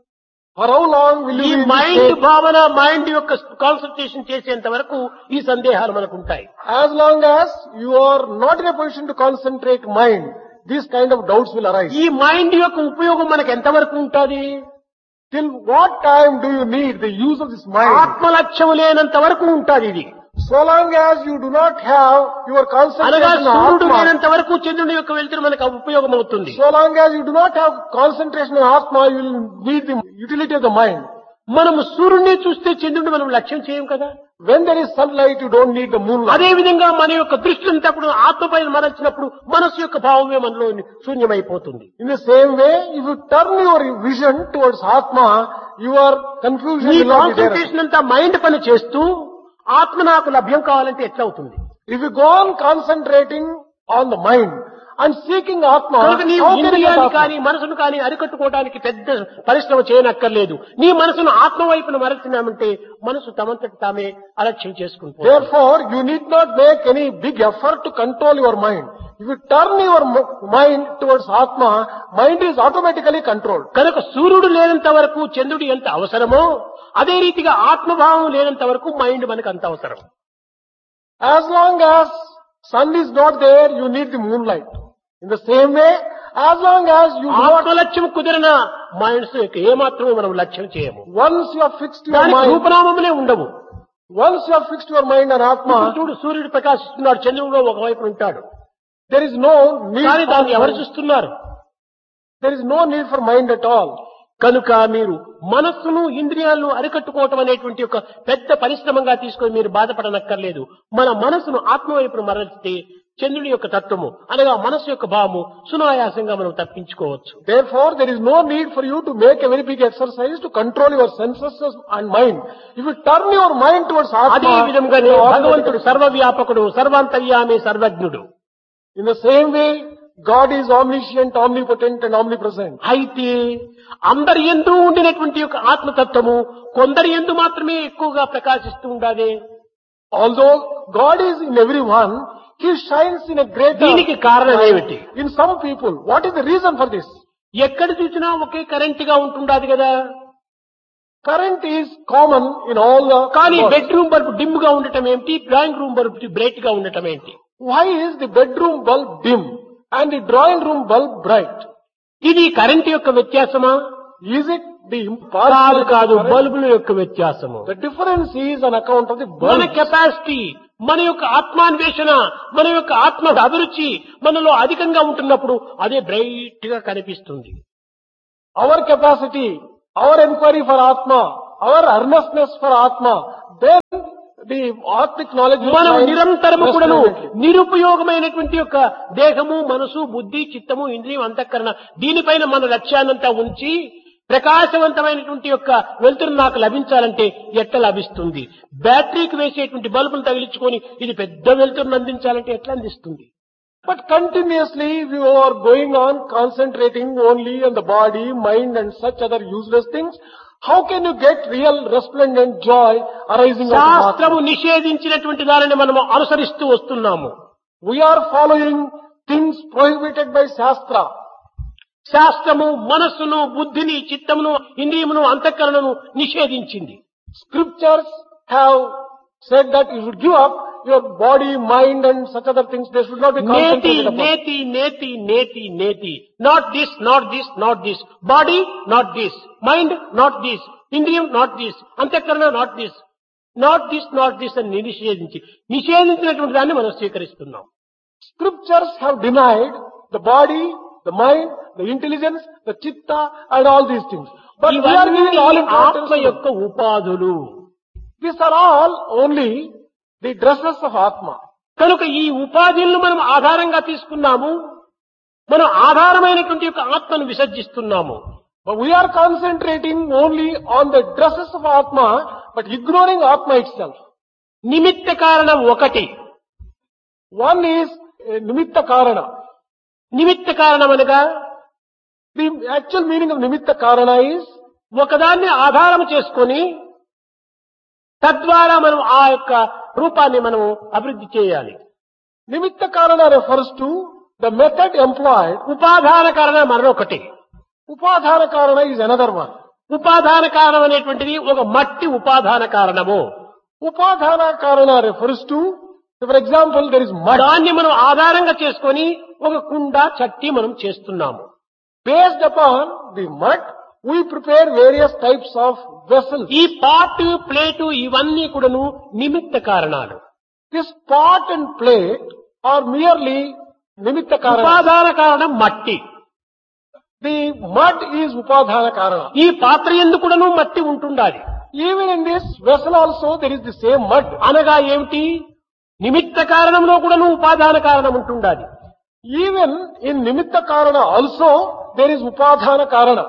For how long will ఈ you be in this mind state? భావన మైండ్ యొక్క కాన్సన్ట్రేషన్ చేసేంత వరకు ఈ సందేహాలు మనకు ఉంటాయి As long as you are not in a position to concentrate mind, these kind of doubts will arise. ఈ మైండ్ యొక్క ఉపయోగం మనకు ఎంతవరకు ఉంటుంది Till what time do you need the use of this mind? ఆత్మలక్ష్యం లేనంత వరకు ఉంటుంది ఇది So long as you do not have your అనగా concentration on సూర్యుడు Atma, లేనంత వరకు చంద్రుని యొక్క వెళ్తురు మనకు ఉపయోగం అవుతుంది so long as you do not have concentration on Atma, you will need the utility of the mind. మనము సూర్యుడిని చూస్తే చంద్రుడిని మనం లక్ష్యం చేయం కదా When there is sunlight, you don't need the moonlight. అదే విధంగా మన యొక్క దృష్టి అంతా కూడా ఆత్మపైన మరచినప్పుడు మనసు యొక్క భావమే మనలో శూన్యమైపోతుంది In the same way, if you turn your vision towards Atma, your confusion ఈ will not be there. Concentration అంతా మైండ్ పని చేస్తూ ఆత్మ నాకు లభ్యం కావాలంటే ఎట్లా అవుతుంది If you go on concentrating on the mind and seeking Atma, కనుక నీవు how can you get ఇంద్రియాన్ని Atma? కానీ మనసును కానీ అరికట్టుకోవడానికి పెద్ద పరిశ్రమ చేయనక్కర్లేదు నీ మనసును ఆత్మ వైపున మరచినామంటే మనసు తమంతటి తామే అలక్ష్యం చేసుకుంటుంది Therefore, you need not make any big effort to control your mind. If you turn your mo- mind towards Atma, mind is automatically controlled. కనుక సూర్యుడు లేనంత వరకు చంద్రుడు ఎంత అవసరమో అదే రీతిగా ఆత్మభావం లేనంత వరకు మైండ్ మనకు అంత అవసరం As long as sun is not there, you need the moonlight. In the same way, as long as you do not, ఆత్మలక్ష్యం కుదిరిన మైండ్స్ యొక్క ఏమాత్రమే మనం లక్ష్యం చేయము once you have fixed your దానికి mind, రూపనామములే ఉండవు once you have fixed your mind on ఇప్పుడు Atma, చూడు సూర్యుడు ప్రకాశిస్తున్నాడు చంద్రుడు ఒకవైపు ఉంటాడు there is no need కానీ దాన్ని ఎవరు for, చూస్తున్నారు there is no need for mind at all. కనుక మీరు మనస్సును ఇంద్రియాలను అరికట్టుకోవటం అనేటువంటి ఒక పెద్ద పరిశ్రమంగా తీసుకొని మీరు బాధపడనక్కర్లేదు మన మనసును ఆత్మవైపును మరలిస్తే చంద్రుని యొక్క తత్వము అనగా మనసు యొక్క భావము సునాయాసంగా మనం తప్పించుకోవచ్చు Therefore, there is no need for you to make a very big exercise to control your senses and mind. If you turn your mind towards అదే Atma, విధంగానే you భగవంతుడు automatically- సర్వవ్యాపకుడు సర్వాంతర్యామి సర్వజ్ఞుడు in the same way, God is omniscient, omnipotent and omnipresent. అయితే అందరి ఎందు ఉండినటువంటి యొక్క ఆత్మతత్వము కొందరి ఎందు మాత్రమే ఎక్కువగా ప్రకాశిస్తూ ఉండాలి Although God is in everyone, He shines in a greater దీనికి కారణం ఏమిటి in some people. What is the reason for this? ఎక్కడ చూసినా ఒకే కరెంట్ గా ఉంటుండాది కదా Current is common in all the కానీ world. బెడ్రూమ్ బల్బ్ డిమ్ గా ఉండటం ఏమిటి డ్రాయింగ్ రూమ్ బల్బ్ బ్రైట్ గా ఉండటం ఏంటి Why is the bedroom bulb dim and the drawing room bulb bright? ఇది కరెంట్ యొక్క వ్యత్యాసమా Is it the కాదు impartiality. కాదు current. బల్బుల యొక్క వ్యత్యాసము The difference is on account of the మన bulbs. కెపాసిటీ మన యొక్క ఆత్మాన్వేషణ మన యొక్క ఆత్మ అభిరుచి మనలో అధికంగా ఉంటున్నప్పుడు అదే బ్రైట్ గా కనిపిస్తుంది Our capacity, our inquiry for Atma, our earnestness for Atma, then the Atmic knowledge will మనం shine నిరంతరము కూడాను resplendently. నిరుపయోగమైనటువంటి యొక్క దేహము మనసు బుద్ధి చిత్తము ఇంద్రియం అంతఃకరణ దీనిపైన మన లక్ష్యాన్నంతా ఉంచి ప్రకాశవంతమైనటువంటి యొక్క వెలుతురు నాకు లభించాలంటే ఎట్లా లభిస్తుంది బ్యాటరీకి వేసేటువంటి బల్బులు తగిలించుకొని ఇది పెద్ద వెలుతురును అందించాలంటే ఎట్లా అందిస్తుంది But continuously we are going on concentrating only on the body, mind and such other useless things. How can you get real resplendent joy arising out of శాస్త్రము Atma? నిషేధించినటువంటి దానిని మనము అనుసరిస్తూ వస్తున్నాము We are following things prohibited by Shastra. శాస్త్రము మనస్సును బుద్ధిని చిత్తమును ఇంద్రియమును అంతఃకరణను నిషేధించింది Scriptures have said that you should give up your body, mind and such other things. They should not be నేతి concentrated upon. నేతి నేతి నేతి నేతి not this not this not this body not this mind not this ఇంద్రియం నాట్ దిస్ అంతఃకరణ not this not this not this అని నిషేధించి నిషేధించినటువంటి దాన్ని మనం స్వీకరిస్తున్నాం Scriptures have denied the body, the mind, the intelligence, the chitta and all these things. But we are giving all ఇవన్నీ importance ఆత్మ to them. యొక్క ఉపాధులు These are all only the dresses of Atma. కనుక ఈ ఉపాధులను మనం ఆధారంగా తీసుకున్నాము మనం ఆధారమైనటువంటి యొక్క ఆత్మను విసర్జిస్తున్నాము But we are concentrating only on the dresses of Atma, but ignoring Atma itself. నిమిత్త కారణం ఒకటి One is uh, Nimitta Karana. నిమిత్త కారణం అనగా The actual meaning of Nimitta Karana is ఒకదాన్ని ఆధారం చేసుకొని తద్వారా మనం ఆ యొక్క రూపాన్ని మనం అభివృద్ధి చేయాలి Nimitta Karana refers to the method employed. ఉపాధాన కారణం మరొకటి Upadhana Karana is another one. ఉపాధాన కారణం అనేటువంటిది ఒక మట్టి ఉపాధాన కారణము Upadhana Karana refers to, for example, there is mud. దాన్ని మనం ఆధారంగా చేసుకొని ఒక కుండ చట్టి మనం చేస్తున్నాము Based upon the mud, we prepare various types of vessels. ఈ పాటు ప్లేటు ఇవన్నీ కూడాను నిమిత్త కారణాలు This pot and plate are merely nimitta karana. ఉపాధాన కారణం మట్టి The mud is upadhana karana. ఈ పాత్ర ఎందుకు కూడాను మట్టి ఉంటుండాలి Even in this vessel also there is the same mud. అనగా ఏమిటి నిమిత్త కారణంలో కూడాను ఉపాధాన కారణం ఉంటుండాలి Even in nimitta karana also there is upadhana karana.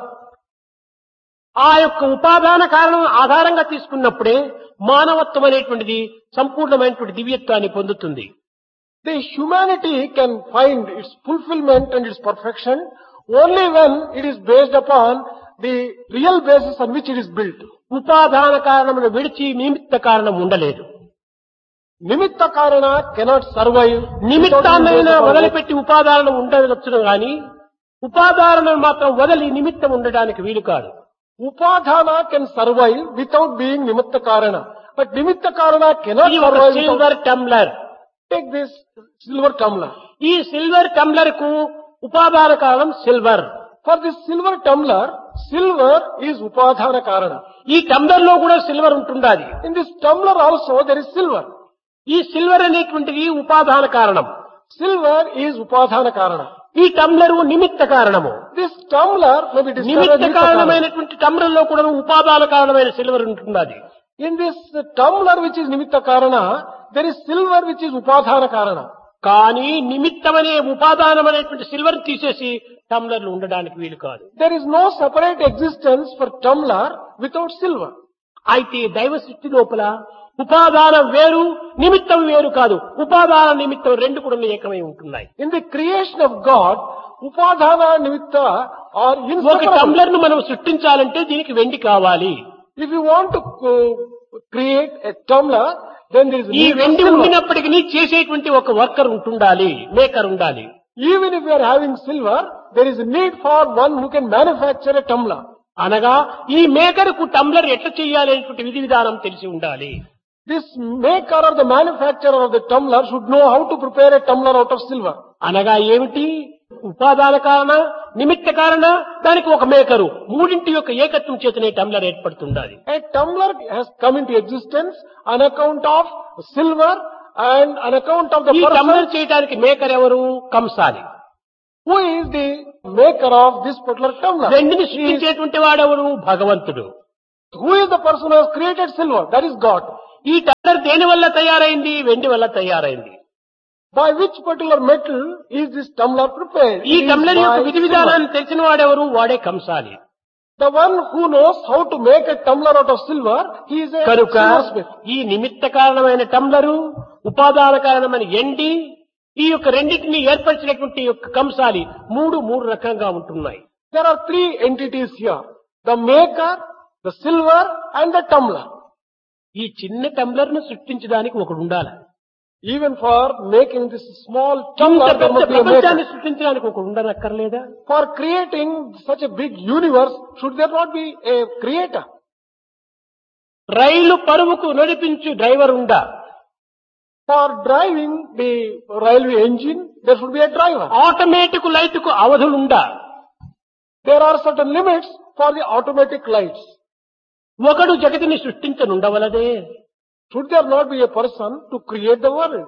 ఆ యొక్క ఉపాదాన కారణం ఆధారంగా తీసుకున్నప్పుడే మానవత్వం అనేటువంటిది సంపూర్ణమైనటువంటి దివ్యత్వాన్ని పొందుతుంది The humanity can find its fulfillment and its perfection only when it is based upon the real basis on which it is built. ఉపాదాన కారణమును విడిచి నిమిత్త కారణం ఉండలేదు Nimitta karana cannot survive. without being నిమిత్తాన్నైనా based upon వదిలిపెట్టి ఉపాదానం ఉండవచ్చును గాని ఉపాదానం మాత్రం వదిలి నిమిత్తం ఉండడానికి వీలు కాదు Upadhana can survive without being nimitta karana. But nimitta karana cannot ఇది ఒక survive without... silver tumbler Take this silver tumbler. ఈ సిల్వర్ టంబ్లర్ కు ఉపాదాన కారణం silver For this silver tumbler, silver is upadhana karana. ఈ టంబ్లర్ లో కూడా సిల్వర్ ఉంటుండాలి In this tumbler also there is silver. ఈ సిల్వర్ అనేటువంటిది ఉపాదాన కారణం Silver is upadhana karana. ఈ టంబ్లర్ నిమిత్త కారణము This tumbler may be discovered నిమిత్త nimitta karana. కారణమైనటువంటి టంబ్లర్ లో కూడా ఉపాదాన కారణమైన సిల్వర్ ఉంటున్నది In this uh, tumbler which is nimitta karana, there is silver which is upadhana karana. కానీ నిమిత్తమనే ఉపాదానమైనటువంటి సిల్వర్ తీసేసి టంబ్లర్లు ఉండడానికి వీలు కాదు There is no separate existence for tumbler without silver. అయితే దైవ సృష్టి లోపల ఉపాదానం వేరు నిమిత్తం వేరు కాదు ఉపాదాన నిమిత్తం రెండు కూడా ఏకమై ఉంటున్నాయి In the creation of God, upadhana nimitta are ఒక inseparable. టంబ్లర్ ను మనం సృష్టించాలంటే దీనికి వెండి కావాలి If you want to uh, create a tumbler, then there is ఈ need for వెండి silver. ఉండినప్పటికీ చేసేటువంటి ఒక వర్కర్ ఉంటుండాలి మేకర్ ఉండాలి Even if you are having silver, there is a need for one who can manufacture a tumbler. అనగా ఈ మేకర్ కు టంబ్లర్ ఎట్లా చేయాలి అనేటువంటి విధి విధానం తెలిసి ఉండాలి This maker or the manufacturer of the tumbler should know how to prepare a tumbler out of silver. అనగా ఏమిటి ఉపాదాన కారణ నిమిత్త కారణ దానికి ఒక మేకరు మూడింటి యొక్క ఏకత్వం చేతనే టంబ్లర్ ఏర్పడుతుండాలి A tumbler has come into existence on account of silver and on account of the ఈ person టంబ్లర్ చేయడానికి మేకర్ ఎవరు కంసాలి who is the maker of this particular tumbler. వెండిని He is- సృష్టించేటువంటి వాడెవరు భగవంతుడు who is the person who has created silver? That is God. ఈ టంబ్లర్ దేని వల్ల తయారైంది వెండి వల్ల తయారైంది By which particular metal is this tumbler prepared? ఈ It is టంబ్లర్ యొక్క by విధి silver. విధానాన్ని తెలిసిన వాడెవరు వాడే కంసాలి The one who knows how to make a tumbler out of silver, he is a కనుక silversmith. ఈ నిమిత్త కారణమైన టంబ్లరు ఉపాదాన కారణమైన ఎండి ఈ యొక్క రెండింటిని ఏర్పరిచినటువంటి యొక్క కంసాలి మూడు మూడు రకంగా ఉంటున్నాయి There are three entities here. The maker, the silver and the tumbler. ఈ చిన్న టంబ్లర్ ను సృష్టించడానికి ఒకడు ఉండాలి Even for making this small ఇంత tumbler, there పెద్ద must be a ప్రపంచాన్ని maker. సృష్టించడానికి ఒకడు ఉండనక్కర్లేదా For creating such a big universe, should there not be a creator? రైలు పరువుకు నడిపించు డ్రైవర్ ఉండా For driving the railway engine, there should be a driver. Automatic light కు అవధులుండా There are certain limits for the automatic lights. ఒకడు జగతిని సృష్టించనుండవలదే Should there not be a person to create the world?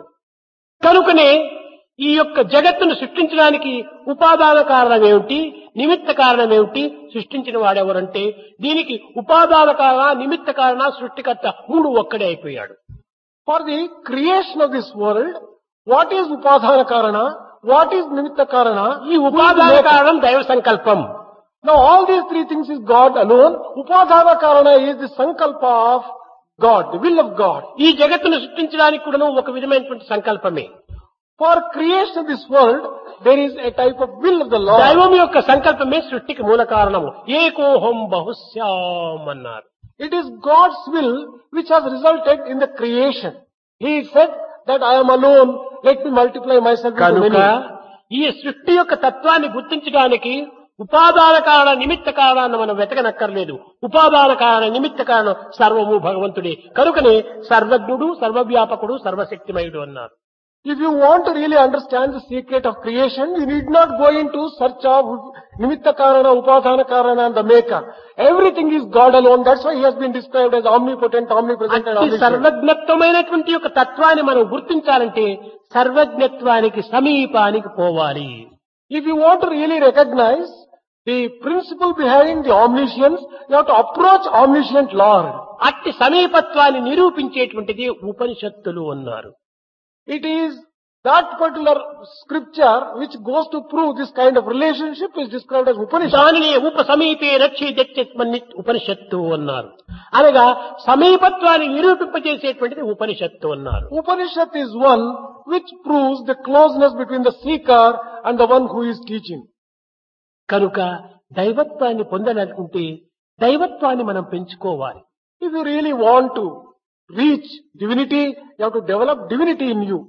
కనుకనే ఈ యొక్క జగత్తును సృష్టించడానికి ఉపాదాన కారణం ఏమిటి నిమిత్త కారణం ఏమిటి సృష్టించిన వాడెవరంటే దీనికి ఉపాదాన కారణ నిమిత్త కారణ సృష్టికర్త మూడు ఒక్కడే అయిపోయాడు For the creation of this world, what is Upadhana Karana? What is Nimitta Karana? ఈ ఉపాదాన కారణం దైవ సంకల్పం Now all these three things is God alone. Upadhana Karana is the Sankalpa of God, the will of God. ఈ జగత్తును సృష్టించడానికి కూడా ఒక విధమైనటువంటి సంకల్పమే For creation of this world, there is a type of will of the Lord. దైవం యొక్క సంకల్పమే సృష్టికి మూల కారణము ఏకోహం బహుశ్యాం అన్నారు It is God's will which has resulted in the creation. He said that I am alone, let me multiply myself into కనుక many. ఈ సృష్టి యొక్క తత్వాన్ని గుర్తించడానికి ఉపాదాన కారణ నిమిత్త కారణాన్ని మనం వెతకనక్కర్లేదు ఉపాదాన కారణ నిమిత్త కారణం సర్వము భగవంతుడే కనుకనే సర్వజ్ఞుడు సర్వవ్యాపకుడు సర్వశక్తిమయుడు అన్నారు If you want to really understand the secret of creation, you need not go into search of Nimitta Karana, Upadhana Karana and the Maker. Everything is God alone. That's why He has been described as omnipotent, omnipresent and అట్టి omniscient. సర్వజ్ఞత్వమైనటువంటి యొక్క తత్వాన్ని మనం గుర్తించాలంటే సర్వజ్ఞత్వానికి సమీపానికి పోవాలి If you want to really recognize the principle behind the omniscience, you have to approach omniscient Lord. అట్టి సమీపత్వాన్ని నిరూపించేటువంటిది ఉపనిషత్తులు అన్నారు It is that particular scripture which goes to prove this kind of relationship is described as Upanishad. దానిని ఉప సమీపే రక్షి దచ్చమని ఉపనిషత్తు అన్నారు అనగా సమీపత్వాన్ని నిరూపింపజేసేటువంటిది ఉపనిషత్తు అన్నారు Upanishad is one which proves the closeness between the seeker and the one who is teaching. కనుక దైవత్వాన్ని పొందాలనుకుంటే దైవత్వాన్ని మనం పెంచుకోవాలి If you really want to reach divinity, you have to develop divinity in you.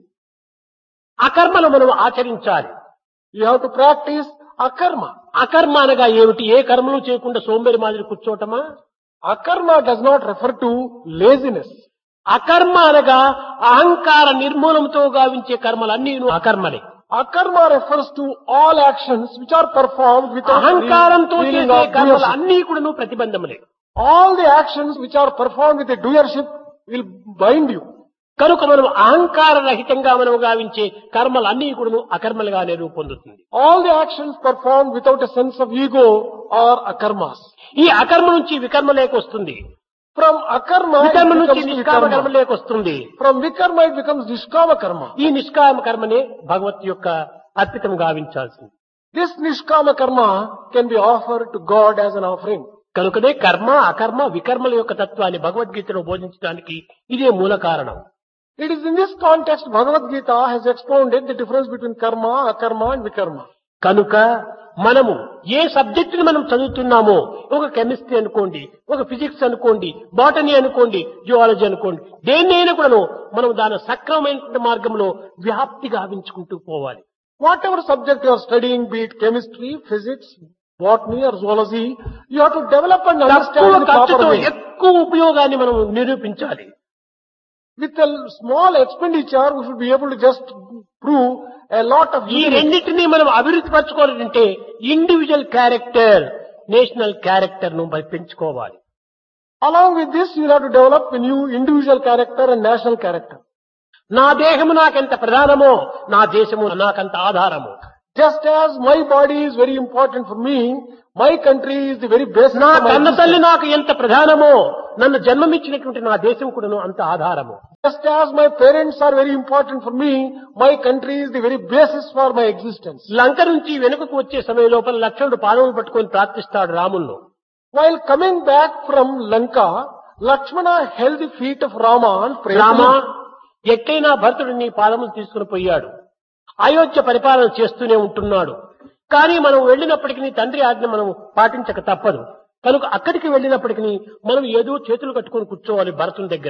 అకర్మను మనం ఆచరించాలి You have to practice akarma. అకర్మ అనగా ఏమిటి ఏ కర్మలు చేయకుండా సోంబేరి మాదిరి కూర్చోవటమా Akarma does not refer to laziness. అకర్మ అనగా అహంకార నిర్మూలంతో గావించే కర్మలన్నీ అకర్మలే Akarma refers to all actions which are performed without అహంకారంతో feeling చేసే of కర్మలు doership. అన్నీ కూడా ప్రతిబంధములే All the actions which are performed with a doership will bind you. కనుక మనం అహంకార రహితంగా మనం గావించే కర్మలు అన్ని కూడా అకర్మలుగానే రూపొందుతుంది All the actions performed without a sense of ego are akarmas. ఈ అకర్మ నుంచి వికర్మ లేకొస్తుంది From akarma, వికర్మ it నుంచి becomes నిష్కామ కర్మ vikarma. లేకొస్తుంది From vikarma, it becomes nishkama karma. ఈ నిష్కామ కర్మనే భగవత్ యొక్క అర్పితం గావించాల్సింది This nishkama karma can be offered to God as an offering. కనుకనే కర్మ అకర్మ వికర్మల యొక్క తత్వాన్ని భగవద్గీతలో బోధించడానికి ఇదే మూల కారణం It is in this context Bhagavad Gita has expounded the difference between karma, akarma and vikarma. కనుక మనము ఏ సబ్జెక్టుని మనం చదువుతున్నామో ఒక కెమిస్ట్రీ అనుకోండి ఒక ఫిజిక్స్ అనుకోండి బాటనీ అనుకోండి జియాలజీ అనుకోండి దేన్నైనా కూడాను మనం దాని సక్రమమైనటువంటి మార్గంలో వ్యాప్తి గావించుకుంటూ పోవాలి Whatever subject you are studying, be it chemistry, physics, botany or zoology, you have to develop and తక్కువ understand the proper ఖర్చుతో way. ఎక్కువ ఉపయోగాన్ని మనం నిరూపించాలి With a small expenditure, we should be able to just prove a lot of ఈ unity. రెండింటినీ మనం అభివృద్ధి పరచుకోవాలంటే ఇండివిజువల్ క్యారెక్టర్ నేషనల్ క్యారెక్టర్ ను మరి పెంచుకోవాలి Along with this, you have to develop a new individual character and national character. నా దేహము నాకెంత ప్రధానమో నా దేశము నాకంత ఆధారము Just as my body is very important for me, my country is the very basis నా of my కన్న తల్లి existence. నాకు ఎంత ప్రధానమో నన్ను జన్మమిచ్చినటువంటి నా దేశం కూడాను అంత ఆధారము Just as my parents are very important for me, my country is the very basis for my existence. లంక నుంచి వెనుకకు వచ్చే సమయం లోపల లక్ష్మణుడు పాదములు పట్టుకొని ప్రార్థిస్తాడు రాములను While coming back from Lanka, Lakshmana held the feet of Rama and prayed to Rama him. ఎట్లయినా భరతుడు నీ పాదములు తీసుకుని పోయాడు అయోధ్య పరిపాలన చేస్తూనే ఉంటున్నాడు కానీ మనం వెళ్ళినప్పటికీ నీ తండ్రి ఆజ్ఞ మనం పాటించక తప్పదు కనుక అక్కడికి వెళ్ళినప్పటికీ మనం ఏదో చేతులు కట్టుకొని కూర్చోవాలి భరతుని దగ్గర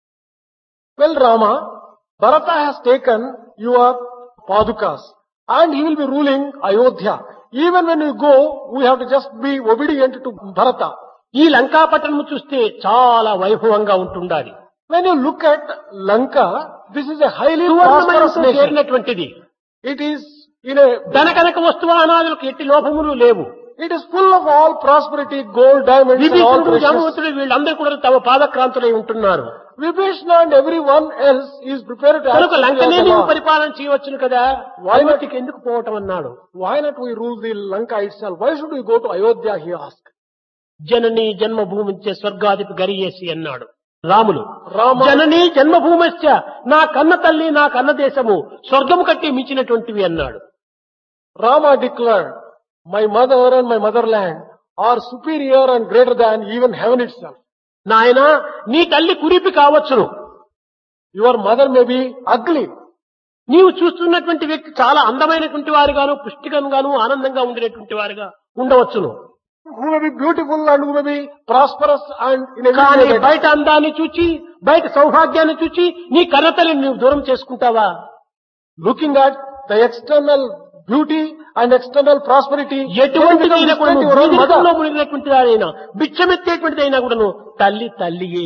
Well, Rama, Bharata has taken your padukas and he will be ruling Ayodhya. Even when we go, we have to just be obedient to Bharata. ఈ లంకాపట్టణం చూస్తే చాలా వైభవంగా ఉంటుండాలి When you look at Lanka, this is a highly prosperous సువర్ణమయంతో nation. చేరినటువంటిది It is in a, ధన కనక వస్తువానాదులకు ఎట్టి లోపములు లేవు it is full of all prosperity, gold, diamonds and all విభీషణుడు precious. జామవతుడు వీళ్ళందరూ కూడా తమ పాదక్రాంతులై ఉంటున్నారు Vibhishana and everyone else is prepared to కనుక accept లంకనే the నీవు law. పరిపాలన చేయవచ్చును కదా అయోధ్యకి ఎందుకు పోవటం అన్నాడు Why not we rule the Lanka itself? Why should we go to Ayodhya, he asked. జననీ జన్మభూమించే స్వర్గాధిపి గరియేసి అన్నాడు రాములు రామ జననీ జన్మభూమశ్చ నా కన్న తల్లి నా కన్న దేశము స్వర్గము కట్టి మించినటువంటివి అన్నాడు Rama declared, my mother and my motherland are superior and greater than even heaven itself. నాయన నీ తల్లి కురిపి కావచ్చును Your mother may be ugly. నీవు చూస్తున్నటువంటి వ్యక్తి చాలా అందమైనటువంటి వారుగాను పుష్టికంగాను ఆనందంగా ఉండినటువంటి వారుగా ఉండవచ్చును who may be beautiful and who may be prosperous and in every కానీ way. బయట అందాన్ని చూచి బయట సౌభాగ్యాన్ని చూచి నీ కన్నతల్లిని నువ్వు దూరం చేసుకుంటావా Looking at the external beauty and external prosperity, ఎటువంటిదైనా కూడా you your own బీదరికంలో mother. మునిగినటువంటిదైనా భిక్షమెత్తేటువంటిదైనా కూడాను తల్లి తల్లియే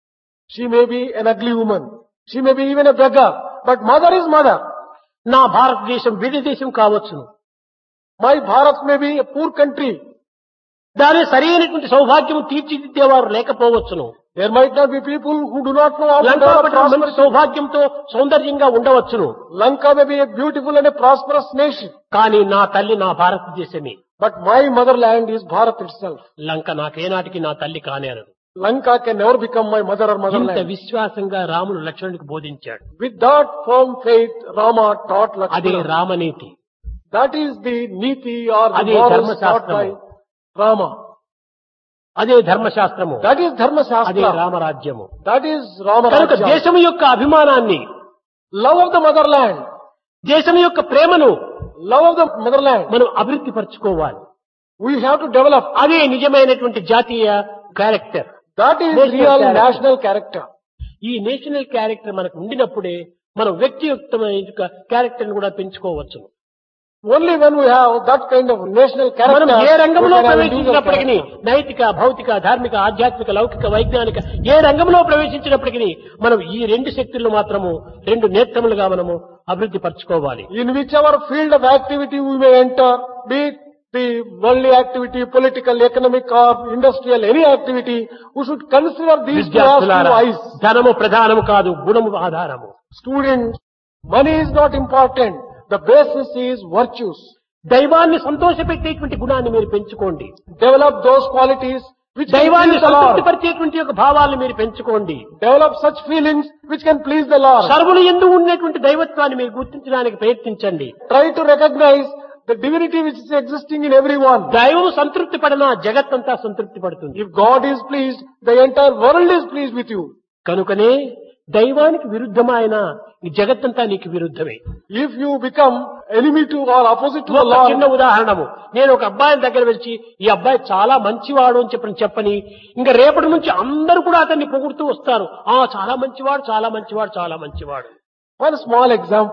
She may be an ugly woman. She may be even a beggar. But mother is mother. నా భారతదేశం బీద దేశం కావచ్చును My Bharat may be a poor country. దాని సరైనటువంటి సౌభాగ్యం తీర్చిదిద్దేవారు లేకపోవచ్చును There might not be people who do not know how to develop Lankapatnam మంచి prosperity. సౌభాగ్యంతో సౌందర్యంగా ఉండవచ్చును Lanka may be a beautiful and a prosperous nation. కానీ నా తల్లి నా భారతదేశమే But my motherland is Bharat itself. లంక నాకేనాటికి నా తల్లి కానేరదు Lanka can never become my mother or ఇంత motherland. విశ్వాసంగా రాముడు లక్ష్మణుడికి బోధించాడు With that firm faith, Rama taught అదే Lakshmana. రామనీతి That is the niti or the అదే morals ధర్మశాస్త్రము. taught by Rama. అదే ధర్మశాస్త్రము That is Dharma అదే Shastra. రామరాజ్యము That is Rama కనుక Rajya. దేశం యొక్క అభిమానాన్ని Love of the motherland. దేశం యొక్క ప్రేమను Love of the motherland. మనం అభివృద్ధి పరచుకోవాలి We have to develop. అదే నిజమైనటువంటి జాతీయ character That is National real character. national character. ఈ నేషనల్ క్యారెక్టర్ మనకు ఉండినప్పుడే మనం వ్యక్తియుక్తమైన క్యారెక్టర్ కూడా పెంచుకోవచ్చు Only when we have that kind of national character, మనం ఏ రంగంలో we can have individual ప్రవేశించినప్పటికీ character. నైతిక భౌతిక ధార్మిక ఆధ్యాత్మిక లౌకిక వైజ్ఞానిక ఏ రంగంలో ప్రవేశించినప్పటికీ మనం ఈ రెండు శక్తులను మాత్రము రెండు నేత్రములుగా మనము అభివృద్ధి పరచుకోవాలి In whichever field of activity we may enter, be it the worldly activity, political, economic or industrial, any activity, we should consider these two as విద్యార్థులారా two eyes. ధనము ప్రధానము కాదు గుణము ఆధారము Students, money is not important. The basis is virtues. దైవాన్ని సంతోషపెట్టేటువంటి గుణాన్ని మీరు పెంచుకోండి Develop those qualities which can దైవాన్ని please the Lord. సంతృప్తిపరిచేటువంటి యొక్క భావాలను మీరు పెంచుకోండి Develop such feelings which can please the Lord. సర్వులు ఎందు ఉన్నటువంటి దైవత్వాన్ని మీరు గుర్తించడానికి ప్రయత్నించండి Try to recognize the divinity which is existing in everyone. దైవం సంతృప్తి పడినా జగత్తంతా సంతృప్తి పడుతుంది If God is pleased, the entire world is pleased with you. కనుకనే దైవానికి విరుద్ధమైన ఈ జగత్తంతా నీకు విరుద్ధమే If you become enemy to or opposite to the ఒక చిన్న Lord, ఉదాహరణము నేను ఒక అబ్బాయిని దగ్గర వచ్చి ఈ అబ్బాయి చాలా మంచివాడు అని చెప్పని చెప్పని ఇంకా రేపటి నుంచి అందరూ కూడా అతన్ని పొగుడుతూ వస్తారు ఆ చాలా మంచివాడు చాలా మంచివాడు చాలా మంచివాడు one small example.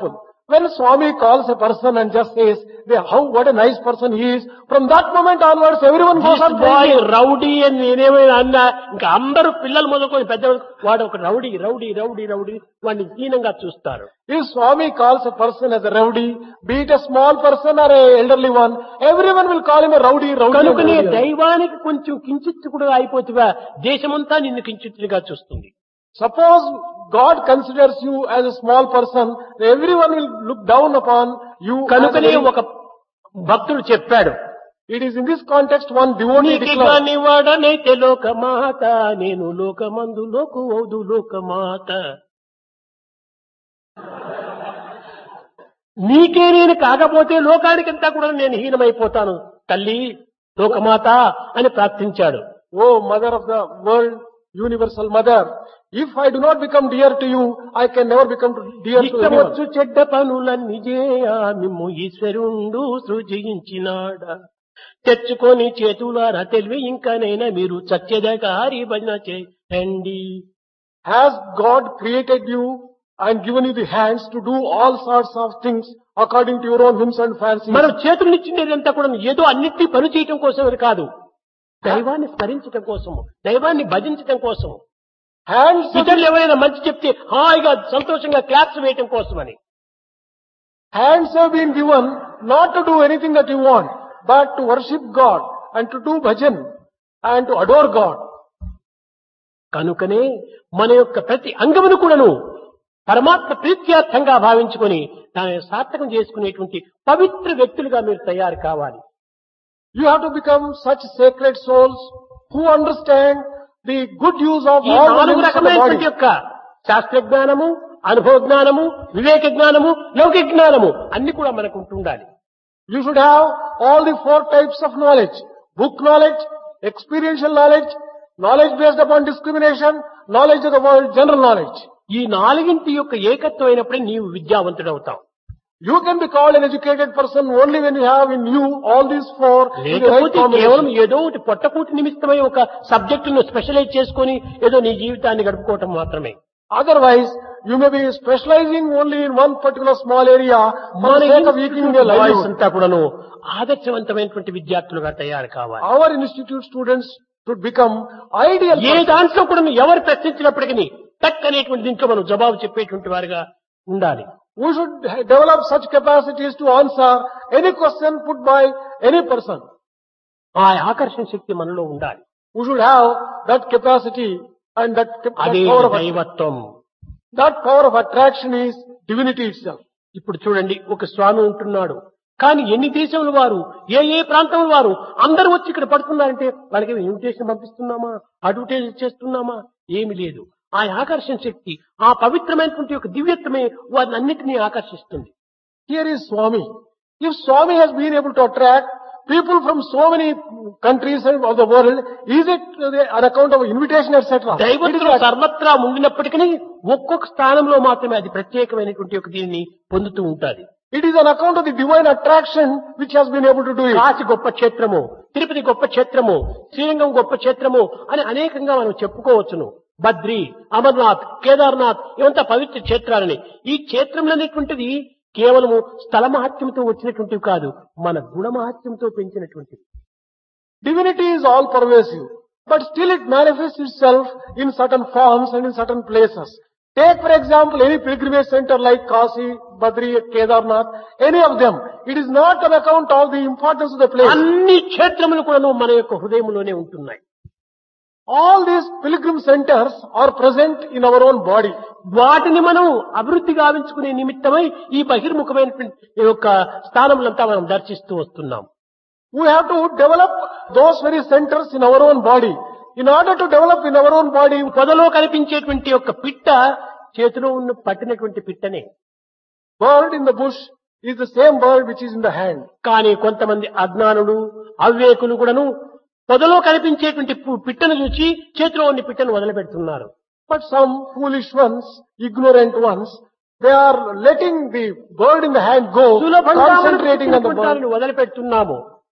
When Swami calls a person and just says, "They- how, what a nice person he is, from that moment onwards everyone goes on boy praising him. Rowdy అని నేనేమైనా అన్నా ఇంకా అందరూ పిల్లలు మొదలుకొని పెద్ద వాడు ఒక రౌడీ రౌడీ రౌడీ రౌడీ వాడిని హీనంగా చూస్తారు If Swami calls a person as a rowdy, be it a small person or a elderly one, everyone will call him a rowdy, rowdy. and కనుకనే rowdy. దైవానికి కొంచెం కించిత్తు కూడా అయిపోతుగా దేశమంతా నిన్ను కించిత్తుగా చూస్తుంది Suppose God considers you as a small person, everyone will look down upon you. as a కనుకనే very- ఒక భక్తుడు చెప్పాడు It is in this context one devotee నీకి declares, కాని వాడనైతే లోకమాత నేను లోకమందు లోకు అవుదు లోకమాత నీకే నేను కాకపోతే లోకానికంతా కూడా నేను హీనమైపోతాను తల్లి లోకమాత అని ప్రార్థించాడు Oh mother of the world, universal mother, if I do not become dear to you, I can never become dear to anyone. ఇష్టమొచ్చు చెడ్డ పనులన్నీ చేయా మిమ్ము ఈశ్వరుండు సృజించినాడ తెచ్చుకొని చేతులారా తెలివి ఇంకానైనా మీరు చచ్చేదగారి భజన చేయండి Has God created you and given you the hands to do all sorts of things according to your own whims and fancies? మనం చేతులనిచ్చినదంతా కూడా ఏదో అన్నిటినీ పని చేయటం కోసం కాదు దైవాన్ని స్మరించటం కోసము దైవాన్ని భజించటం కోసము Hands, ఇతరులు ఎవరైనా మంచి చెప్తే హాయిగా సంతోషంగా క్లాప్స్ వేయటం కోసమని hands have been given not to do anything that you want, but to worship God and to do bhajan and to adore God. కనుకనే మన యొక్క ప్రతి అంగమును కూడాను పరమాత్మ ప్రీత్యార్థంగా భావించుకొని దానిని సార్థకం చేసుకునేటువంటి పవిత్ర వ్యక్తులుగా మీరు తయారు కావాలి You have to become such sacred souls who understand the good use of ఈ all the నాలుగు limbs of the రకమైనటువంటి body. యొక్క శాస్త్ర జ్ఞానము అనుభవ జ్ఞానము వివేక జ్ఞానము లౌకిక జ్ఞానము అన్ని కూడా మనకు ఉంటుండాలి You should have all the four types of knowledge. Book knowledge, experiential knowledge, knowledge based upon discrimination, knowledge of the world, general knowledge. ఈ నాలుగింటి యొక్క ఏకత్వం అయినప్పుడే నీవు విద్యావంతుడవుతావు You can be called an educated person only when you have in you all these four in the right లేకపోతే కేవలం combination. ఏదో ఒకటి పొట్టకూటి నిమిత్తమై ఒక సబ్జెక్టును స్పెషలైజ్ చేసుకొని ఏదో నీ జీవితాన్ని గడుపుకోవటం మాత్రమే Otherwise, you may be specializing only in one particular small area for మన the sake of eking your boys livelihood. అంతా కూడాను ఆదర్శవంతమైనటువంటి విద్యార్థులుగా తయారు కావాలి Our institute students should become ideal A persons. దాంట్లో కూడా ఎవరు ప్రశ్నించినప్పటికీ టక్ అనేటువంటి దీంట్లో మనం జవాబు చెప్పేటువంటి వారుగా ఉండాలి We should develop such capacities to answer any question put by any person. ఆ ఆకర్షణ శక్తి మనలో ఉండాలి We should have that capacity and that, cap- that అదే power of దైవత్వం that power of attraction is divinity itself. ఇప్పుడు చూడండి ఒక స్వామి ఉంటున్నాడు కానీ ఎన్ని దేశముల వారు ఏ ఏ ప్రాంతముల వారు అందరూ వచ్చి ఇక్కడ పడుతున్నారంటే వాళ్ళకి ఇన్విటేషన్ పంపిస్తున్నామా అడ్వర్టైజ్ చేస్తున్నామా ఏమి లేదు ఆ ఆకర్షణ శక్తి ఆ పవిత్రమైనటువంటి ఒక దివ్యత్వమే వారిని అన్నిటినీ ఆకర్షిస్తుంది Here is Swami. If Swami has been able to attract people from so many countries of the world, is it an account of invitation, etc.? It is దైవత్వం not. సర్వత్రా ఉండినప్పటికీ ఒక్కొక్క స్థానంలో మాత్రమే అది ప్రత్యేకమైనటువంటి ఒక దీనిని పొందుతూ ఉంటుంది It is an account of the divine attraction which has been able to do it. Kashi గొప్ప క్షేత్రము తిరుపతి గొప్ప క్షేత్రము శ్రీరంగం గొప్ప క్షేత్రము అని అనేకంగా మనం చెప్పుకోవచ్చును బద్రి అమర్నాథ్ కేదార్నాథ్ ఇవంతా పవిత్ర క్షేత్రాలని ఈ క్షేత్రంలో అనేటువంటిది కేవలము స్థల మహత్యంతో వచ్చినటువంటివి కాదు మన గుణ మహత్యంతో పెంచినటువంటివి Divinity is all pervasive, but still it manifests itself in certain forms and in certain places. Take for example any pilgrimage center like Kasi, Badri, Kedarnath, any of them. It is not on account of the importance of the place. అన్ని క్షేత్రములు కూడా మన యొక్క హృదయంలోనే ఉంటున్నాయి All these pilgrim centers are present in our own body. వాటిని మనం అభివృద్ధి గావించుకునే నిమిత్తమై ఈ బహిర్ముఖమైనటువంటి ఈ యొక్క స్థానములంతా మనం దర్శిస్తూ వస్తున్నాం We have to develop those very centers in our own body. In order to develop in our own body, పొదలో కనిపించేటువంటి యొక్క పిట్ట చేతిలో ఉన్న పట్టినటువంటి పిట్టనే bird in the bush is the same bird which is in the hand. కానీ కొంతమంది అజ్ఞానులు అవివేకులు కూడాను పొదలో కనిపించేటువంటి పు- పిట్టను చూసి చేతిలో ఉన్న పిట్టను వదిలిపెడుతున్నారు But some foolish ones, ignorant ones, they are letting the bird in the hand go, సులభంగా మనం concentrating on the bird. పుష్పాలను వదిలిపెడుతున్నాము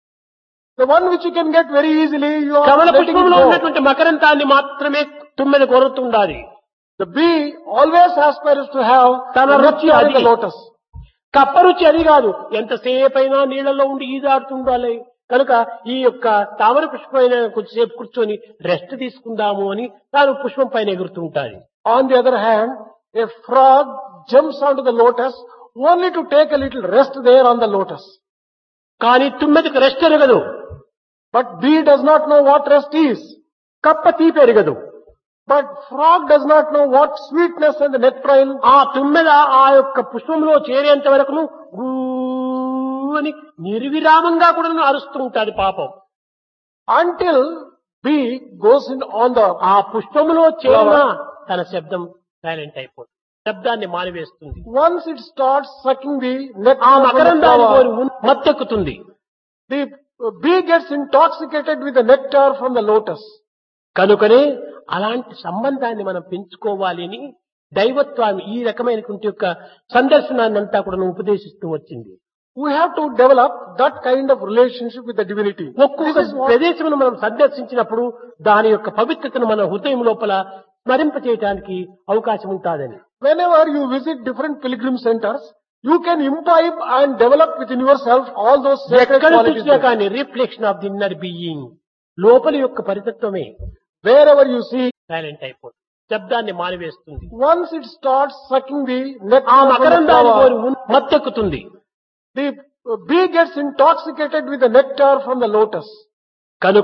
The one which you can get very easily, you are Kamala letting it పుష్పంలో go. ఉన్నటువంటి మకరంతాన్ని మాత్రమే తుమ్మెద కొరుతుండాలి The bee always aspires to have తన the రుచి nectar in అది. the lotus. కప్పరుచి అది కాదు ఎంతసేపైనా నీళ్లలో ఉండి ఈదాడుతుండాలి కనుక ఈ యొక్క తామర పుష్పమైన కొద్దిసేపు కూర్చొని రెస్ట్ తీసుకుందాము అని తాను పుష్పం పైన ఎగురుతూ ఉంటాడు On the other hand, a frog jumps onto the lotus only to take a little rest there on the lotus. కానీ తుమ్మెదకు రెస్ట్ ఎరగదు But bee does not know what rest is. కప్ప తీపి ఎరగదు But frog does not know what sweetness and the nectarine. ఆ తుమ్మెద ఆ యొక్క పుష్పంలో చేరేంత వరకును గూ అని నిర్విరామంగా కూడా అరుస్తూ ఉంటాడు పాపం Until bee goes in on the ఆ పుష్పములో చేరిన తన శబ్దం సైలెంట్ అయిపోతుంది శబ్దాన్ని మానివేస్తుంది once it starts sucking the ఆ nectar from the మకరందాన్ని కోరి flower, ఉన్- మత్తెక్కుతుంది the bee gets intoxicated with the nectar from the lotus. కనుకనే అలాంటి సంబంధాన్ని మనం పెంచుకోవాలి అని దైవత్వాన్ని ఈ రకమైనటువంటి యొక్క సందర్శనాన్ని అంతా కూడా ఉపదేశిస్తూ వచ్చింది We have to develop that kind of relationship with the divinity. ఒక్కొక్క This is what- ప్రదేశమును మనం సందర్శించినప్పుడు దాని యొక్క పవిత్రతను మన హృదయం లోపల స్మరింప చేయడానికి అవకాశం ఉంటాదని Whenever you visit different pilgrim centers, you can imbibe and develop within yourself all those sacred ఎక్కడ qualities. చూసినా there. కానీ reflection of the inner being లోపలి యొక్క పరితత్వమే Wherever you see, సైలెంట్ అయిపోతుంది శబ్దాన్ని మానివేస్తుంది once it starts sucking the ఆ nectar from the మకరందాన్ని కోరి flower, ఉన్- మత్తెక్కుతుంది the bee gets intoxicated with the nectar from the lotus.